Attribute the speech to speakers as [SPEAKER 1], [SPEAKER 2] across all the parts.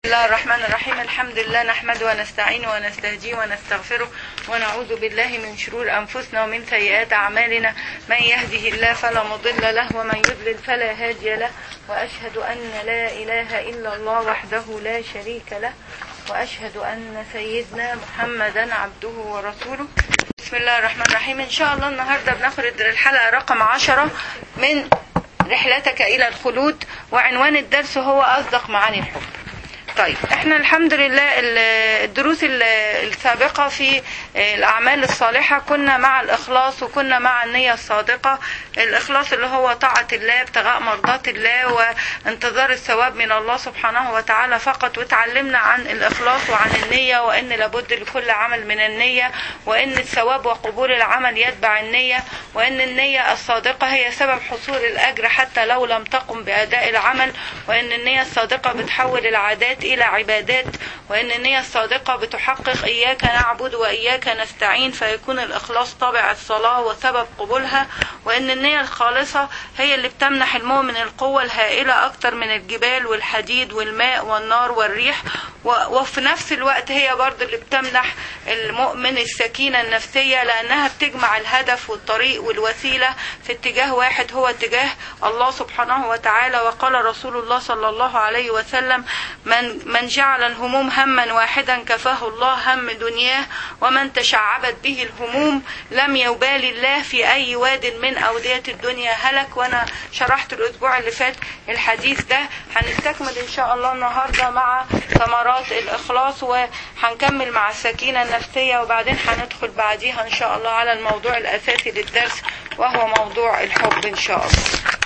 [SPEAKER 1] بسم الله الرحمن الرحيم الحمد لله نحمده ونستعينه ونستهديه ونستغفره ونعوذ بالله من شرور أنفسنا ومن سيئات أعمالنا من يهده الله فلا مضل له ومن يضلل فلا هادي له وأشهد أن لا إله إلا الله وحده لا شريك له وأشهد أن سيدنا محمدا عبده ورسوله بسم الله الرحمن الرحيم إن شاء الله النهاردة بناخد الحلقة رقم عشرة من رحلتك إلى الخلود وعنوان الدرس هو أصدق معاني الحب طيب احنا الحمد لله الدروس السابقة في الأعمال الصالحة كنا مع الإخلاص وكنا مع النية الصادقة الإخلاص اللي هو طاعة الله ابتغاء مرضات الله وانتظار الثواب من الله سبحانه وتعالى فقط وتعلمنا عن الإخلاص وعن النية وأن لابد لكل عمل من النية وأن الثواب وقبول العمل يتبع النية وأن النية الصادقة هي سبب حصول الأجر حتى لو لم تقم بأداء العمل وأن النية الصادقة بتحول العادات إلى عبادات وأن النية الصادقة بتحقق إياك نعبد وإياك نستعين فيكون الإخلاص طابع الصلاة وسبب قبولها وأن النية الخالصة هي اللي بتمنح المؤمن القوة الهائلة أكتر من الجبال والحديد والماء والنار والريح وفي نفس الوقت هي برضه اللي بتمنح المؤمن السكينة النفسية لأنها بتجمع الهدف والطريق والوسيلة في اتجاه واحد هو اتجاه الله سبحانه وتعالى وقال رسول الله صلى الله عليه وسلم من من جعل الهموم هما واحدا كفاه الله هم دنياه ومن تشعبت به الهموم لم يبالي الله في أي واد من أودية الدنيا هلك وأنا شرحت الأسبوع اللي فات الحديث ده هنستكمل إن شاء الله النهاردة مع ثمرات الإخلاص وهنكمل مع السكينة النفسية وبعدين هندخل بعديها إن شاء الله على الموضوع الأساسي للدرس وهو موضوع الحب إن شاء الله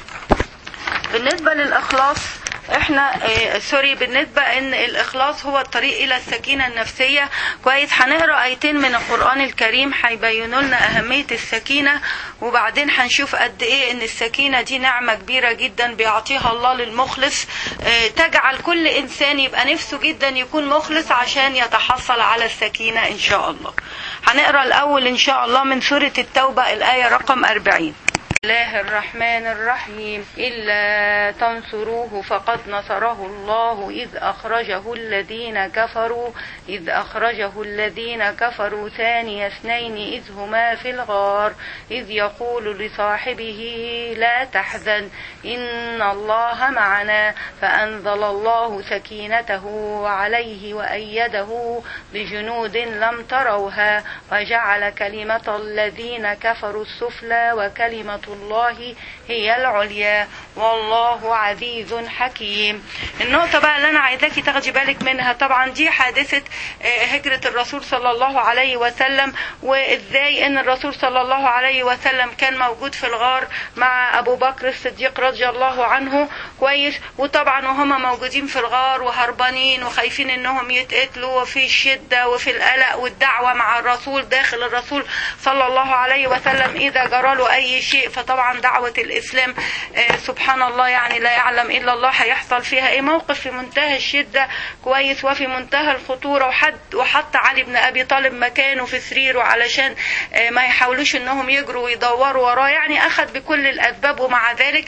[SPEAKER 1] بالنسبة للإخلاص احنا اه سوري بالنسبة ان الاخلاص هو الطريق الى السكينة النفسية كويس هنقرا ايتين من القرآن الكريم هيبينوا لنا اهمية السكينة وبعدين هنشوف قد ايه ان السكينة دي نعمة كبيرة جدا بيعطيها الله للمخلص اه تجعل كل انسان يبقى نفسه جدا يكون مخلص عشان يتحصل على السكينة ان شاء الله هنقرا الاول ان شاء الله من سورة التوبة الاية رقم 40 الله الرحمن الرحيم إلا تنصروه فقد نصره الله إذ أخرجه الذين كفروا إذ أخرجه الذين كفروا ثاني اثنين إذ هما في الغار إذ يقول لصاحبه لا تحزن إن الله معنا فأنزل الله سكينته عليه وأيده بجنود لم تروها وجعل كلمة الذين كفروا السفلى وكلمة الله هي العليا والله عزيز حكيم النقطة بقى اللي أنا عايزاكي تاخدي بالك منها طبعا دي حادثة هجرة الرسول صلى الله عليه وسلم وإزاي إن الرسول صلى الله عليه وسلم كان موجود في الغار مع أبو بكر الصديق رضي الله عنه كويس وطبعا وهم موجودين في الغار وهربانين وخايفين إنهم يتقتلوا وفي الشدة وفي القلق والدعوة مع الرسول داخل الرسول صلى الله عليه وسلم إذا جرى له أي شيء فطبعا دعوة الإسلام سبحان الله يعني لا يعلم إلا الله هيحصل فيها إيه موقف في منتهى الشدة كويس وفي منتهى الخطورة وحد وحط علي بن أبي طالب مكانه في سريره علشان ما يحاولوش إنهم يجروا ويدوروا وراه يعني أخذ بكل الأسباب ومع ذلك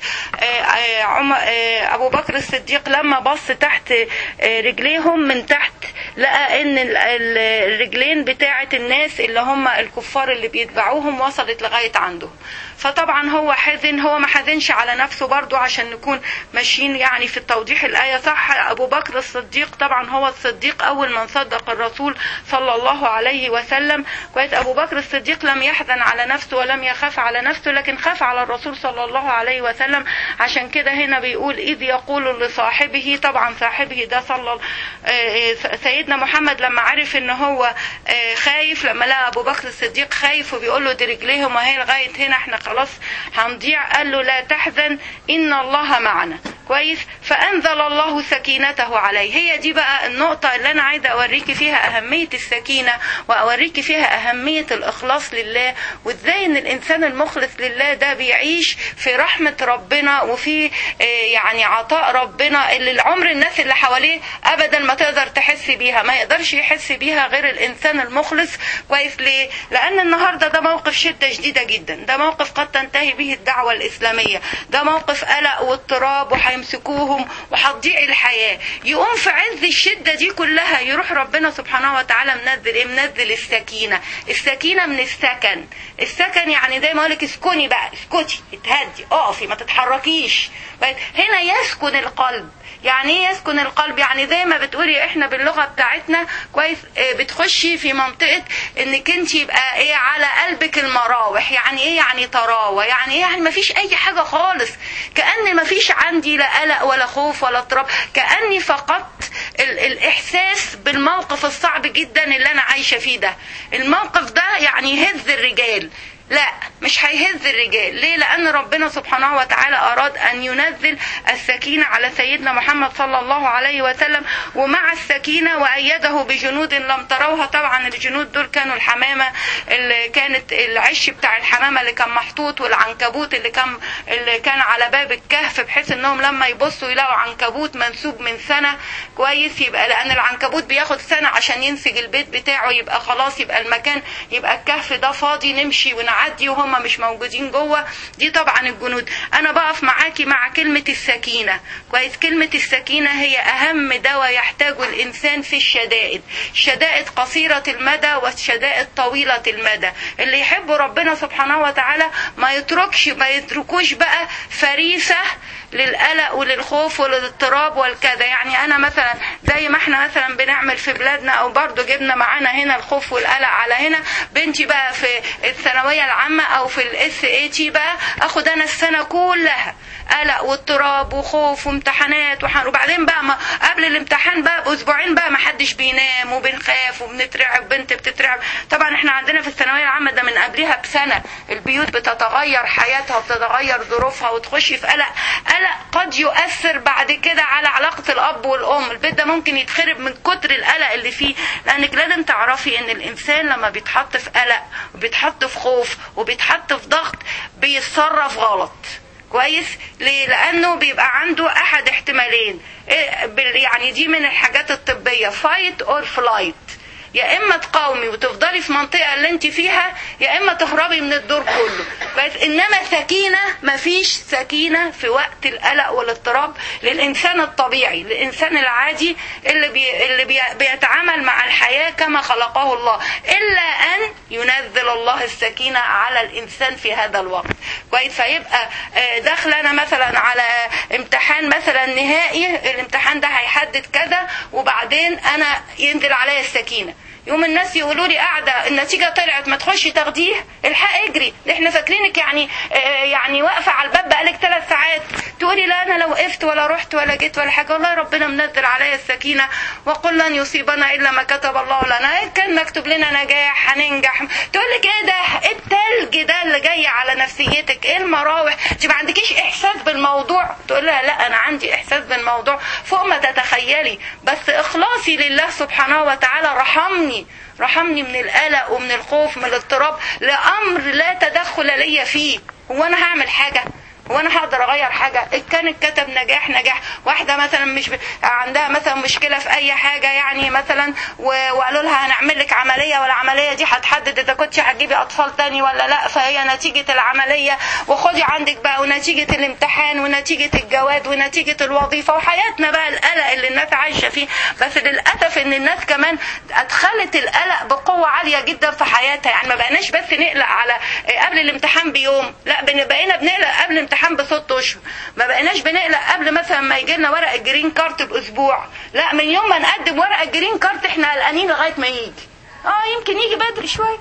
[SPEAKER 1] أبو بكر الصديق لما بص تحت رجليهم من تحت لقى إن الرجلين بتاعة الناس اللي هم الكفار اللي بيتبعوهم وصلت لغاية عنده فطبعا هو حزن هو ما حزنش على نفسه برضه عشان نكون ماشيين يعني في التوضيح الآية صح أبو بكر الصديق طبعا هو الصديق أول من صدق الرسول صلى الله عليه وسلم كويس أبو بكر الصديق لم يحزن على نفسه ولم يخاف على نفسه لكن خاف على الرسول صلى الله عليه وسلم عشان كده هنا بيقول إذ يقول لصاحبه طبعا صاحبه ده صلى سيدنا محمد لما عرف ان هو خايف لما لقى ابو بكر الصديق خايف وبيقول له دي رجليهم وهي لغايه هنا احنا خلاص هنضيع قال له لا تحزن ان الله معنا كويس فانزل الله سكينته عليه هي دي بقى النقطه اللي انا عايزه اوريكي فيها اهميه السكينه واوريكي فيها اهميه الاخلاص لله وازاي ان الانسان المخلص لله ده بيعيش في رحمه ربنا وفي يعني عطاء ربنا اللي العمر الناس اللي حواليه ابدا ما تقدر تحس بيها ما يقدرش يحس بيها غير الانسان المخلص كويس ليه لان النهارده ده موقف شده شديده جدا ده موقف قد تنتهي به الدعوه الاسلاميه ده موقف قلق واضطراب وحي وهيمسكوهم وهتضيع الحياه يقوم في عز الشده دي كلها يروح ربنا سبحانه وتعالى منزل ايه منزل السكينه السكينه من السكن السكن يعني زي ما اقول لك اسكني بقى اسكتي اتهدي اقفي ما تتحركيش هنا يسكن القلب يعني ايه يسكن القلب يعني زي ما بتقولي احنا باللغه بتاعتنا كويس اه بتخشي في منطقه انك انت يبقى ايه على قلبك المراوح يعني ايه يعني طراوه يعني ايه يعني ما فيش اي حاجه خالص كان ما فيش عندي لا قلق ولا خوف ولا اضطراب كاني فقدت ال الاحساس بالموقف الصعب جدا اللي انا عايشه فيه ده الموقف ده يعني يهز الرجال لا مش هيهز الرجال ليه لان ربنا سبحانه وتعالى اراد ان ينزل السكينه على سيدنا محمد صلى الله عليه وسلم ومع السكينه وايده بجنود لم تروها طبعا الجنود دول كانوا الحمامه اللي كانت العش بتاع الحمامه اللي كان محطوط والعنكبوت اللي كان اللي كان على باب الكهف بحيث انهم لما يبصوا يلاقوا عنكبوت منسوب من سنه كويس يبقى لان العنكبوت بياخد سنه عشان ينسج البيت بتاعه يبقى خلاص يبقى المكان يبقى الكهف ده فاضي نمشي ونعدي نعدي وهم مش موجودين جوه دي طبعا الجنود انا بقف معاكي مع كلمة السكينة كويس كلمة السكينة هي اهم دواء يحتاجه الانسان في الشدائد شدائد قصيرة المدى والشدائد طويلة المدى اللي يحبوا ربنا سبحانه وتعالى ما يتركش ما يتركوش بقى فريسة للقلق وللخوف وللاضطراب والكذا يعني انا مثلا زي ما احنا مثلا بنعمل في بلادنا او برضو جبنا معانا هنا الخوف والقلق على هنا بنتي بقى في الثانويه العامه او في الاس اي تي بقى اخد انا السنه كلها قلق واضطراب وخوف وامتحانات وحن... وبعدين بقى ما قبل الامتحان بقى باسبوعين بقى ما حدش بينام وبنخاف وبنترعب بنت بتترعب طبعا احنا عندنا في الثانويه العامه ده من قبلها بسنه البيوت بتتغير حياتها وبتتغير ظروفها وتخش في قلق قلق قد يؤثر بعد كده على علاقه الاب والام البيت ده ممكن يتخرب من كتر القلق اللي فيه لانك لازم تعرفي ان الانسان لما بيتحط في قلق وبيتحط في خوف وبيتحط في ضغط بيتصرف غلط كويس ليه لانه بيبقى عنده احد احتمالين يعني دي من الحاجات الطبيه فايت اور فلايت يا اما تقاومي وتفضلي في منطقه اللي انت فيها يا اما تهربي من الدور كله بس انما سكينه مفيش سكينه في وقت القلق والاضطراب للانسان الطبيعي للانسان العادي اللي بي اللي بي بيتعامل مع الحياه كما خلقه الله الا ان ينزل الله السكينه على الانسان في هذا الوقت كويس فيبقى داخله انا مثلا على امتحان مثلا نهائي الامتحان ده هيحدد كذا وبعدين انا ينزل عليا السكينه يوم الناس يقولوا لي قاعده النتيجه طلعت ما تخشي تاخديه الحق اجري احنا فاكرينك يعني آه يعني واقفه على الباب بقالك ثلاث ساعات تقولي لا انا لو وقفت ولا رحت ولا جيت ولا حاجه والله ربنا منزل عليا السكينه وقل لن يصيبنا الا ما كتب الله لنا كان مكتوب لنا نجاح هننجح تقول لك ايه ده التلج ده اللي جاي على نفسيتك ايه المراوح انت ما عندكيش احساس بالموضوع تقول لها لا انا عندي احساس بالموضوع فوق ما تتخيلي بس اخلاصي لله سبحانه وتعالى رحمني رحمني من القلق ومن الخوف من الاضطراب لامر لا تدخل لي فيه هو انا هعمل حاجه هو انا هقدر اغير حاجه ان كان اتكتب نجاح نجاح واحده مثلا مش ب... عندها مثلا مشكله في اي حاجه يعني مثلا و... وقالوا لها هنعمل لك عمليه والعمليه دي هتحدد اذا كنت هتجيبي اطفال تاني ولا لا فهي نتيجه العمليه وخدي عندك بقى ونتيجه الامتحان ونتيجه الجواز ونتيجه الوظيفه وحياتنا بقى القلق اللي الناس عايشه فيه بس للاسف ان الناس كمان ادخلت القلق بقوه عاليه جدا في حياتها يعني ما بقناش بس نقلق على قبل الامتحان بيوم لا بقينا بنقلق قبل الامتحان الامتحان بست اشهر ما بقيناش بنقلق قبل مثلا ما يجي لنا ورق الجرين كارت باسبوع لا من يوم ما نقدم ورق الجرين كارت احنا قلقانين لغايه ما يجي اه يمكن يجي بدري شويه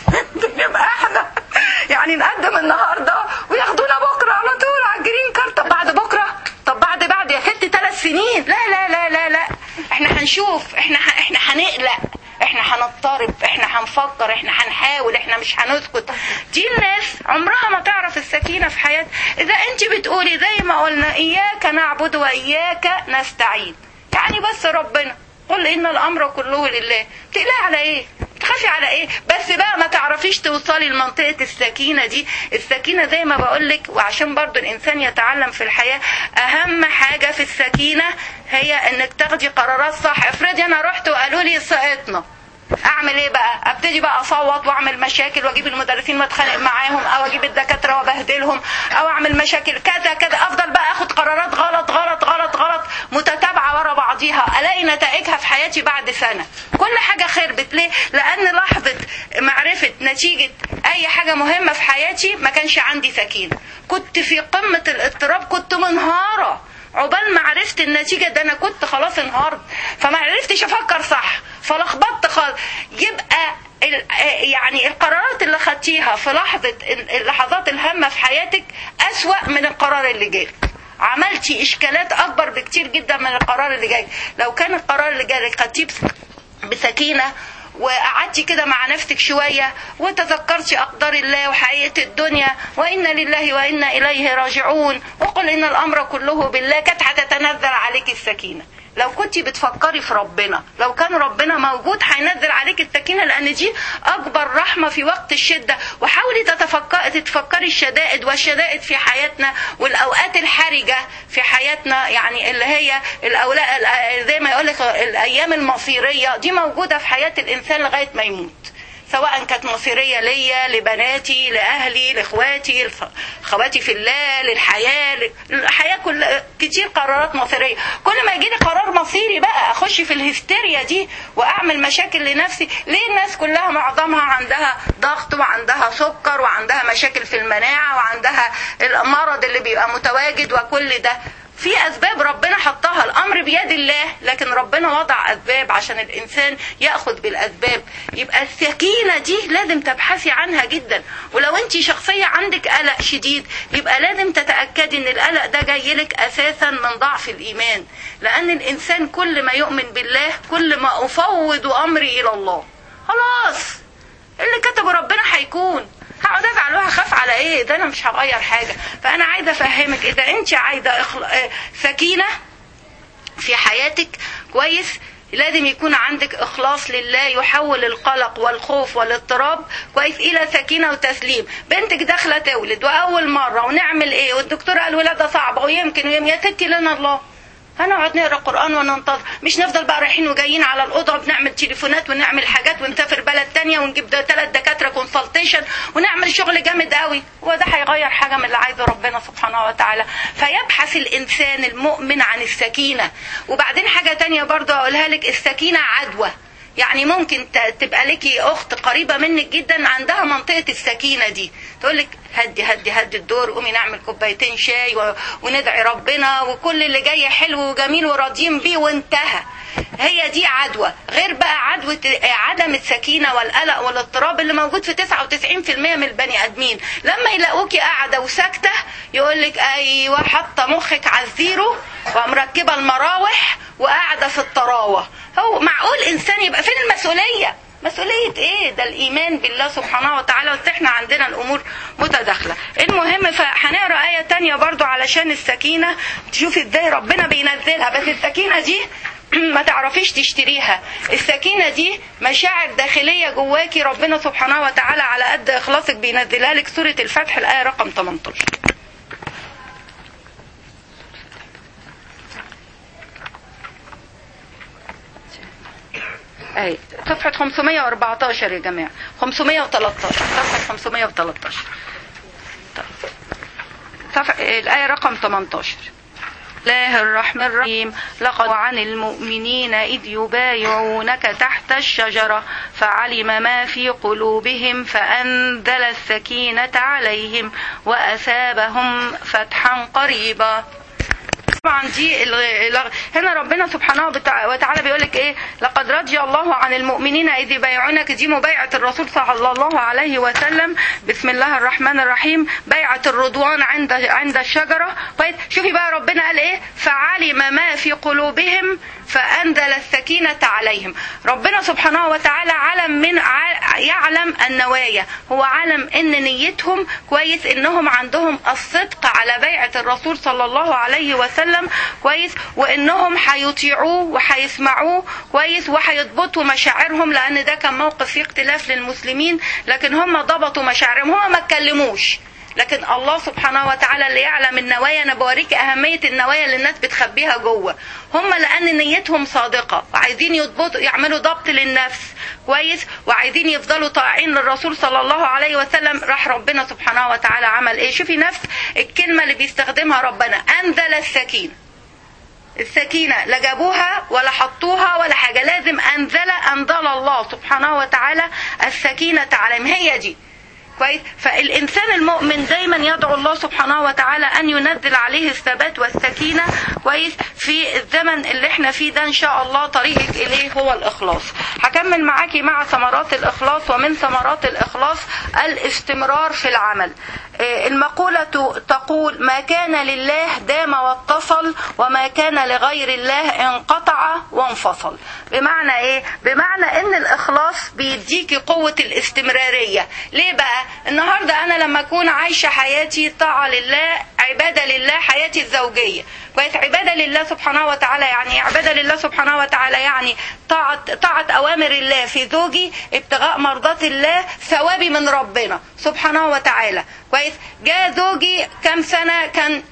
[SPEAKER 1] يبقى احنا يعني نقدم النهارده وياخدونا بكره على طول على الجرين كارت طب بعد بكره طب بعد بعد يا ست ثلاث سنين لا لا لا لا لا احنا هنشوف احنا احنا هنقلق احنا هنضطرب احنا هنفكر احنا هنحاول احنا مش هنسكت دي الناس عمرها ما تعرف السكينه في حياتها اذا انت بتقولي زي ما قلنا اياك نعبد واياك نستعين يعني بس ربنا قل ان الامر كله لله بتقلقي على ايه بتخافي على ايه بس بقى ما تعرفيش توصلي لمنطقه السكينه دي السكينه زي ما بقولك وعشان برضو الانسان يتعلم في الحياه اهم حاجه في السكينه هي انك تاخدي قرارات صح افرضي انا رحت وقالوا لي سقطنا اعمل ايه بقى ابتدي بقى اصوت واعمل مشاكل واجيب المدرسين واتخانق معاهم او اجيب الدكاتره وابهدلهم او اعمل مشاكل كذا كذا افضل بقى اخد قرارات غلط غلط غلط غلط متتابعه ورا بعضيها الاقي نتائجها في حياتي بعد سنه كل حاجه خربت ليه لان لحظه معرفه نتيجه اي حاجه مهمه في حياتي ما كانش عندي سكينه كنت في قمه الاضطراب كنت منهاره عقبال ما عرفت النتيجه ده انا كنت خلاص انهارت فما عرفتش افكر صح فلخبطت خالص يبقى ال- يعني القرارات اللي خدتيها في لحظه اللحظات الهامه في حياتك اسوا من القرار اللي جالك عملتي اشكالات اكبر بكتير جدا من القرار اللي جاي لو كان القرار اللي جالك خدتيه بس- بسكينه وقعدتي كده مع نفسك شوية وتذكرتي أقدار الله وحقيقة الدنيا وإنا لله وإنا إليه راجعون وقل إن الأمر كله بالله كانت هتتنزل عليك السكينة لو كنت بتفكري في ربنا لو كان ربنا موجود هينزل عليك السكينة لأن دي أكبر رحمة في وقت الشدة وحاولي تتفكري تتفكري الشدائد والشدائد في حياتنا والأوقات الحرجة في حياتنا يعني اللي هي الأولاء زي ما يقولك الأيام المصيرية دي موجودة في حياة الإنسان لغاية ما يموت سواء كانت مصيريه ليا لبناتي لاهلي لاخواتي لاخواتي في الله للحياه الحياه كل كتير قرارات مصيريه كل ما يجيلي قرار مصيري بقى اخش في الهستيريا دي واعمل مشاكل لنفسي ليه الناس كلها معظمها عندها ضغط وعندها سكر وعندها مشاكل في المناعه وعندها المرض اللي بيبقى متواجد وكل ده في اسباب ربنا حطها الامر بيد الله لكن ربنا وضع اسباب عشان الانسان ياخذ بالاسباب يبقى السكينه دي لازم تبحثي عنها جدا ولو انت شخصيه عندك قلق شديد يبقى لازم تتاكدي ان القلق ده جاي لك اساسا من ضعف الايمان لان الانسان كل ما يؤمن بالله كل ما افوض امري الى الله خلاص اللي كتبه ربنا هيكون هقعد ازعل وهخاف على ايه ده انا مش هغير حاجه فانا عايزه افهمك اذا انت عايزه إخل... سكينه في حياتك كويس لازم يكون عندك اخلاص لله يحول القلق والخوف والاضطراب كويس الى سكينه وتسليم بنتك داخله تولد واول مره ونعمل ايه والدكتور قال ولاده صعبه ويمكن ويمكن يا ستي لنا الله هنقعد نقرا قران وننتظر مش نفضل بقى رايحين وجايين على الاوضه بنعمل تليفونات ونعمل حاجات ونسافر بلد تانية ونجيب ثلاث دكاتره كونسلتيشن ونعمل شغل جامد قوي هو ده هيغير حاجه من اللي عايزه ربنا سبحانه وتعالى فيبحث الانسان المؤمن عن السكينه وبعدين حاجه تانية برضه اقولها لك السكينه عدوى يعني ممكن تبقى لك اخت قريبه منك جدا عندها منطقه السكينه دي تقول لك هدي هدي هدي الدور قومي نعمل كوبايتين شاي و... وندعي ربنا وكل اللي جاي حلو وجميل وراضيين بيه وانتهى هي دي عدوى غير بقى عدوى عدم السكينة والقلق والاضطراب اللي موجود في 99% من البني آدمين لما يلاقوكي قاعدة وساكتة يقولك أيوة حاطة مخك على الزيرو ومركبة المراوح وقاعدة في الطراوة هو معقول إنسان يبقى فين المسؤولية مسؤولية ايه ده الايمان بالله سبحانه وتعالى بس احنا عندنا الامور متداخلة المهم فهنقرا آية تانية برضو علشان السكينة تشوفي ازاي ربنا بينزلها بس السكينة دي ما تعرفيش تشتريها السكينة دي مشاعر داخلية جواكي ربنا سبحانه وتعالى على قد اخلاصك بينزلها لك سورة الفتح الآية رقم 18 اهي صفحة 514 يا جماعة 513 صفحة 513 طيب صفحة الآية رقم 18 الله الرحمن الرحيم لقد عن المؤمنين إذ يبايعونك تحت الشجرة فعلم ما في قلوبهم فأنزل السكينة عليهم وأثابهم فتحا قريبا طبعا دي هنا ربنا سبحانه وتعالى بيقول لك ايه لقد رضي الله عن المؤمنين اذ يبايعونك دي مبايعه الرسول صلى الله عليه وسلم بسم الله الرحمن الرحيم بيعه الرضوان عند عند الشجره طيب شوفي بقى ربنا قال ايه فعلم ما في قلوبهم فانزل السكينه عليهم ربنا سبحانه وتعالى علم من يعلم النوايا هو علم ان نيتهم كويس انهم عندهم الصدق على بيعه الرسول صلى الله عليه وسلم وسلم كويس وانهم هيطيعوه وهيسمعوه كويس وهيضبطوا مشاعرهم لان ده كان موقف فيه اختلاف للمسلمين لكن هم ضبطوا مشاعرهم هم ما اتكلموش لكن الله سبحانه وتعالى اللي يعلم النوايا انا بوريك اهميه النوايا اللي الناس بتخبيها جوه هم لان نيتهم صادقه وعايزين يضبطوا يعملوا ضبط للنفس كويس وعايزين يفضلوا طائعين للرسول صلى الله عليه وسلم راح ربنا سبحانه وتعالى عمل ايه شوفي نفس الكلمه اللي بيستخدمها ربنا انزل السكينه السكينة لا جابوها ولا حطوها ولا حاجة لازم أنزل أنزل الله سبحانه وتعالى السكينة عليهم هي دي كويس فالإنسان المؤمن دايما يدعو الله سبحانه وتعالى أن ينزل عليه الثبات والسكينة كويس في الزمن اللي احنا فيه ده إن شاء الله طريقك إليه هو الإخلاص هكمل معاكي مع ثمرات الإخلاص ومن ثمرات الإخلاص الاستمرار في العمل المقولة تقول ما كان لله دام واتصل وما كان لغير الله انقطع وانفصل بمعنى ايه بمعنى ان الاخلاص بيديكي قوة الاستمرارية ليه بقى النهاردة انا لما اكون عايشة حياتي طاعة لله عبادة لله حياتي الزوجية كويس عبادة لله سبحانه وتعالى يعني عبادة لله سبحانه وتعالى يعني طاعة, طاعة أوامر الله في زوجي ابتغاء مرضات الله ثوابي من ربنا سبحانه وتعالى كويس جاء زوجي كم سنة كان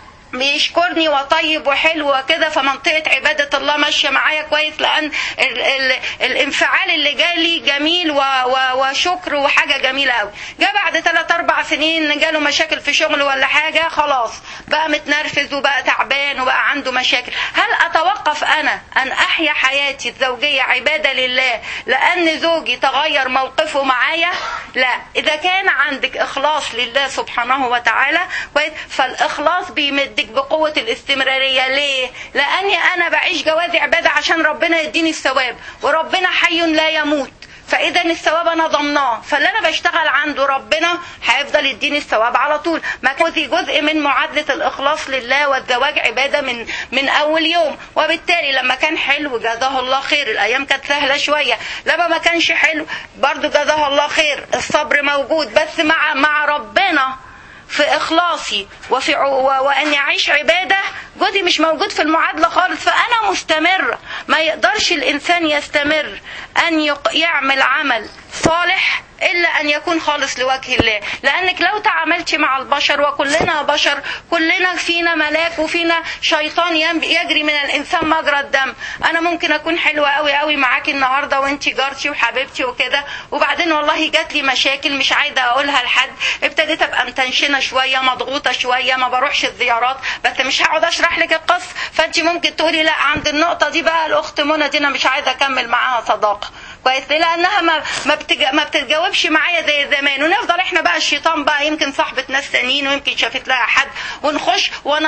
[SPEAKER 1] بيشكرني وطيب وحلو وكده فمنطقة عبادة الله ماشية معايا كويس لأن ال ال الانفعال اللي جالي جميل و و وشكر وحاجة جميلة قوي جاء بعد 3 أربع سنين جاله مشاكل في شغل ولا حاجة خلاص بقى متنرفز وبقى تعبان وبقى عنده مشاكل هل أتوقف أنا أن أحيا حياتي الزوجية عبادة لله لأن زوجي تغير موقفه معايا لا إذا كان عندك إخلاص لله سبحانه وتعالى كويس فالإخلاص بيمدك بيديك بقوة الاستمرارية ليه؟ لأني أنا بعيش جوازي عبادة عشان ربنا يديني الثواب وربنا حي لا يموت فاذا الثواب انا ضمناه فاللي انا بشتغل عنده ربنا هيفضل يديني الثواب على طول ما كوزي جزء من معادله الاخلاص لله والزواج عباده من من اول يوم وبالتالي لما كان حلو جزاه الله خير الايام كانت سهله شويه لما ما كانش حلو برضو جزاه الله خير الصبر موجود بس مع مع ربنا في اخلاصي وفي واني اعيش عباده جوزي مش موجود في المعادله خالص فانا مستمره ما يقدرش الانسان يستمر ان يعمل عمل صالح الا ان يكون خالص لوجه الله لانك لو تعاملتي مع البشر وكلنا بشر كلنا فينا ملاك وفينا شيطان يجري من الانسان مجرى الدم انا ممكن اكون حلوه قوي قوي معاكي النهارده وانت جارتي وحبيبتي وكده وبعدين والله جات لي مشاكل مش عايزه اقولها لحد ابتديت ابقى متنشنه شويه مضغوطه شويه ما بروحش الزيارات بس مش هقعد اشرح لك القصه فانت ممكن تقولي لا عند النقطه دي بقى الاخت منى دي انا مش عايزه اكمل معاها صداقه كويس لانها ما ما, بتج... ما بتتجاوبش معايا زي زمان ونفضل احنا بقى الشيطان بقى يمكن صاحبه ناس تانيين ويمكن شافت لها حد ونخش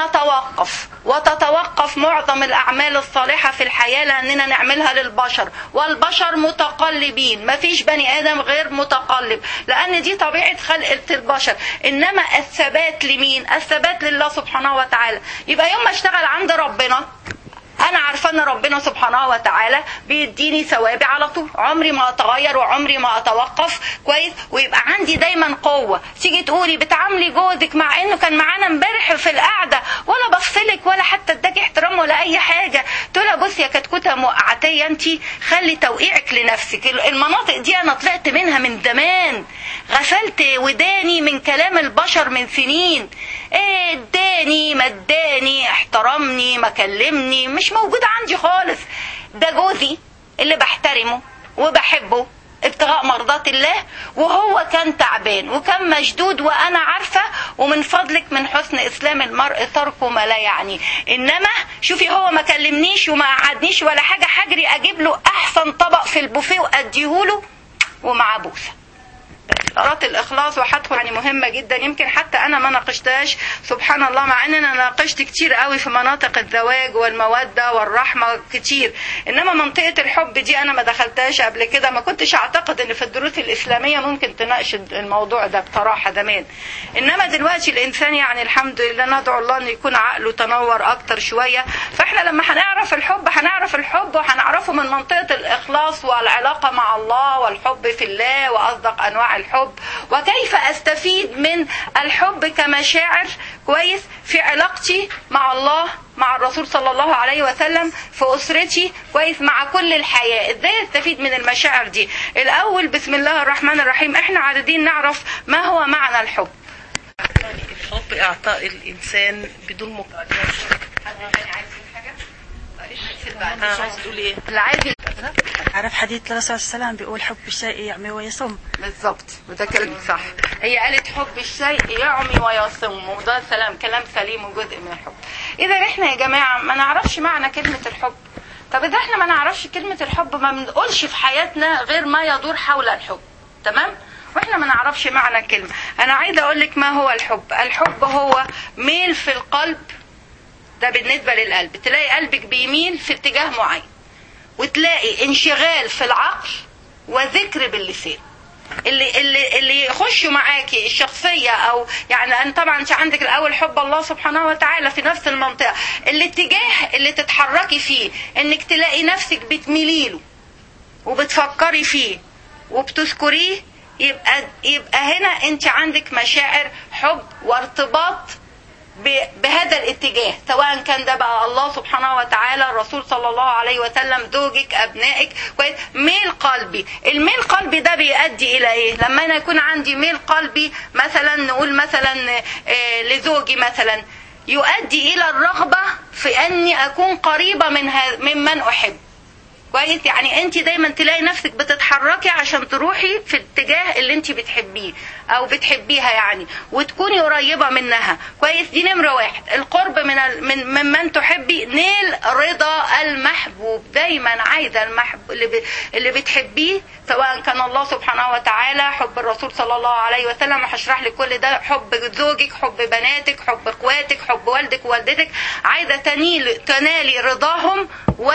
[SPEAKER 1] ونتوقف وتتوقف معظم الاعمال الصالحه في الحياه لاننا نعملها للبشر والبشر متقلبين ما فيش بني ادم غير متقلب لان دي طبيعه خلقه البشر انما الثبات لمين الثبات لله سبحانه وتعالى يبقى يوم ما اشتغل عند ربنا انا عارفه ان ربنا سبحانه وتعالى بيديني ثوابي على طول عمري ما اتغير وعمري ما اتوقف كويس ويبقى عندي دايما قوه تيجي تقولي بتعاملي جوزك مع انه كان معانا امبارح في القعده ولا بصلك ولا حتى اداكي احترام ولا اي حاجه تقول لها بصي يا كتكوته موقعتيه انت خلي توقيعك لنفسك المناطق دي انا طلعت منها من زمان غسلت وداني من كلام البشر من سنين ايه اداني ما اداني احترمني ما كلمني مش موجود عندي خالص ده جوزي اللي بحترمه وبحبه ابتغاء مرضات الله وهو كان تعبان وكان مشدود وانا عارفه ومن فضلك من حسن اسلام المرء تركه ما لا يعني انما شوفي هو ما كلمنيش وما قعدنيش ولا حاجه هجري اجيب له احسن طبق في البوفيه واديهوله ومع بوسه قرات الاخلاص وحدخل يعني مهمه جدا يمكن حتى انا ما ناقشتهاش سبحان الله مع ان انا ناقشت كتير قوي في مناطق الزواج والموده والرحمه كتير انما منطقه الحب دي انا ما دخلتهاش قبل كده ما كنتش اعتقد ان في الدروس الاسلاميه ممكن تناقش الموضوع ده بصراحه زمان انما دلوقتي الانسان يعني الحمد لله ندعو الله ان يكون عقله تنور اكتر شويه فاحنا لما هنعرف الحب هنعرف الحب وهنعرفه من منطقه الاخلاص والعلاقه مع الله والحب في الله واصدق انواع الحب وكيف استفيد من الحب كمشاعر كويس في علاقتي مع الله مع الرسول صلى الله عليه وسلم في اسرتي كويس مع كل الحياه ازاي استفيد من المشاعر دي الاول بسم الله الرحمن الرحيم احنا عايزين نعرف ما هو معنى الحب
[SPEAKER 2] الحب اعطاء الانسان بدون مقابل اه عايز تقول ايه
[SPEAKER 1] اللي عايز
[SPEAKER 3] عرف حديث الرسول صلى الله عليه وسلم بيقول حب الشيء يعمي ويصم
[SPEAKER 1] بالظبط وده كلام صح هي قالت حب الشيء يعمي ويصم وده سلام كلام سليم وجزء من الحب اذا احنا يا جماعه ما نعرفش معنى كلمه الحب طب اذا احنا ما نعرفش كلمه الحب ما بنقولش في حياتنا غير ما يدور حول الحب تمام واحنا ما نعرفش معنى الكلمه انا عايزه اقول لك ما هو الحب الحب هو ميل في القلب ده بالنسبه للقلب تلاقي قلبك بيميل في اتجاه معين وتلاقي انشغال في العقل وذكر باللسان اللي اللي اللي يخشوا معاكي الشخصيه او يعني أن طبعا انت عندك الاول حب الله سبحانه وتعالى في نفس المنطقه الاتجاه اللي تتحركي فيه انك تلاقي نفسك بتميلي له وبتفكري فيه وبتذكريه يبقى يبقى هنا انت عندك مشاعر حب وارتباط ب- بهذا الاتجاه سواء كان ده بقى الله سبحانه وتعالى الرسول صلى الله عليه وسلم زوجك ابنائك كويس ميل قلبي الميل قلبي ده بيؤدي الى ايه لما انا يكون عندي ميل قلبي مثلا نقول مثلا آه، لزوجي مثلا يؤدي الى الرغبه في اني اكون قريبه من ها- ممن احب كويس يعني انت دايما تلاقي نفسك بتتحركي عشان تروحي في الاتجاه اللي انت بتحبيه او بتحبيها يعني وتكوني قريبه منها كويس دي نمره واحد القرب من ال... من ممن تحبي نيل رضا المحبوب دايما عايزه المحبوب اللي, ب... اللي بتحبيه سواء كان الله سبحانه وتعالى حب الرسول صلى الله عليه وسلم هشرح لك كل ده حب زوجك حب بناتك حب اخواتك حب والدك ووالدتك عايزه تنيل تنالي رضاهم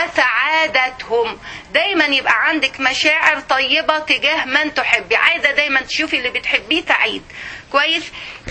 [SPEAKER 1] وسعادتهم دايما يبقى عندك مشاعر طيبه تجاه من تحبي عايزه دايما تشوفي اللي بتحبيه سعيد كويس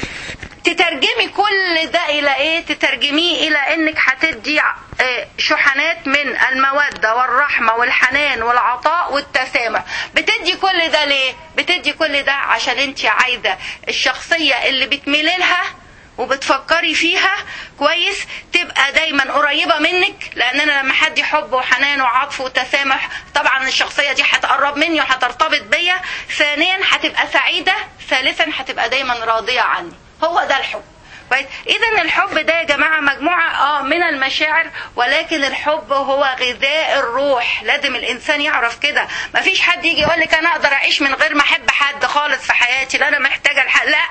[SPEAKER 1] تترجمي كل ده الى ايه تترجميه الى انك هتدي آه، شحنات من المودة والرحمة والحنان والعطاء والتسامح بتدي كل ده ليه بتدي كل ده عشان انت عايزة الشخصية اللي بتميلي لها وبتفكري فيها كويس تبقى دايما قريبه منك لان انا لما حد حب وحنان وعطف وتسامح طبعا الشخصيه دي هتقرب مني وهترتبط بيا ثانيا هتبقى سعيده ثالثا هتبقى دايما راضيه عني هو ده الحب كويس اذا الحب ده يا جماعه مجموعه اه من المشاعر ولكن الحب هو غذاء الروح لازم الانسان يعرف كده مفيش حد يجي يقول لك انا اقدر اعيش من غير ما احب حد خالص في حياتي لا انا محتاجه الحق لا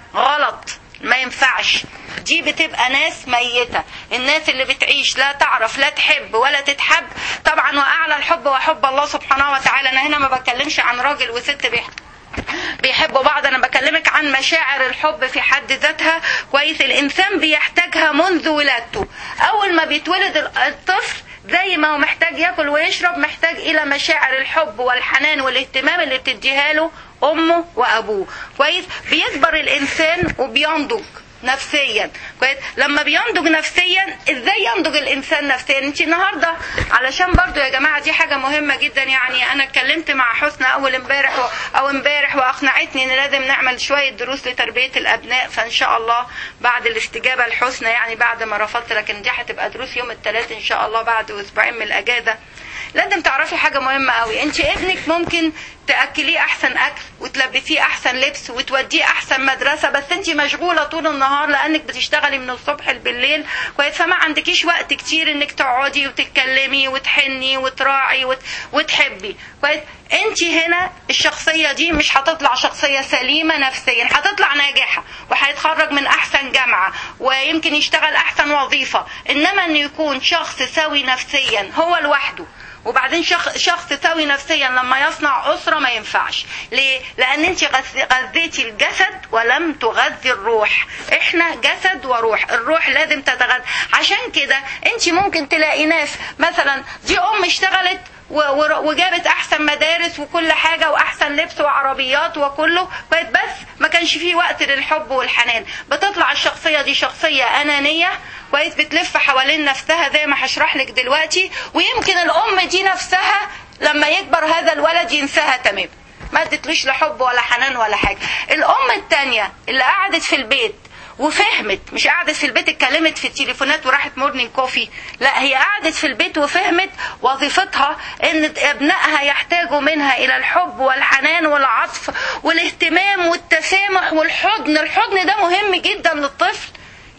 [SPEAKER 1] غلط ما ينفعش دي بتبقى ناس ميتة الناس اللي بتعيش لا تعرف لا تحب ولا تتحب طبعا وأعلى الحب وحب الله سبحانه وتعالى أنا هنا ما بتكلمش عن راجل وست بيحب بيحبوا بعض انا بكلمك عن مشاعر الحب في حد ذاتها كويس الانسان بيحتاجها منذ ولادته اول ما بيتولد الطفل زي ما هو محتاج ياكل ويشرب محتاج الى مشاعر الحب والحنان والاهتمام اللي بتديها له امه وابوه كويس بيكبر الانسان وبينضج نفسيا كويس لما بينضج نفسيا ازاي ينضج الانسان نفسيا انت النهارده علشان برضو يا جماعه دي حاجه مهمه جدا يعني انا اتكلمت مع حسنى اول امبارح و- او امبارح واقنعتني ان لازم نعمل شويه دروس لتربيه الابناء فان شاء الله بعد الاستجابه الحسنى يعني بعد ما رفضت لكن دي هتبقى دروس يوم الثلاث ان شاء الله بعد اسبوعين من الاجازه لازم تعرفي حاجة مهمة قوي انت ابنك ممكن تأكليه احسن اكل وتلبسيه احسن لبس وتوديه احسن مدرسة بس انت مشغولة طول النهار لانك بتشتغلي من الصبح بالليل كويس فما عندكيش وقت كتير انك تقعدي وتتكلمي وتحني وتراعي وت... وتحبي كويس انت هنا الشخصية دي مش هتطلع شخصية سليمة نفسيا هتطلع ناجحة وهيتخرج من احسن جامعة ويمكن يشتغل احسن وظيفة انما انه يكون شخص سوي نفسيا هو لوحده وبعدين شخص, شخص سوي نفسيا لما يصنع أسرة ما ينفعش ليه؟ لأن أنت غذ- غذيتي الجسد ولم تغذي الروح إحنا جسد وروح الروح لازم تتغذى عشان كده أنت ممكن تلاقي ناس مثلا دي أم اشتغلت و- و- وجابت احسن مدارس وكل حاجه واحسن لبس وعربيات وكله كويس بس ما كانش فيه وقت للحب والحنان بتطلع الشخصيه دي شخصيه انانيه كويس بتلف حوالين نفسها زي ما هشرح لك دلوقتي ويمكن الام دي نفسها لما يكبر هذا الولد ينساها تمام ما ادتلوش لا حب ولا حنان ولا حاجه الام التانية اللي قعدت في البيت وفهمت مش قعدت في البيت اتكلمت في التليفونات وراحت مورنينج كوفي لا هي قعدت في البيت وفهمت وظيفتها ان ابنائها يحتاجوا منها الى الحب والحنان والعطف والاهتمام والتسامح والحضن الحضن ده مهم جدا للطفل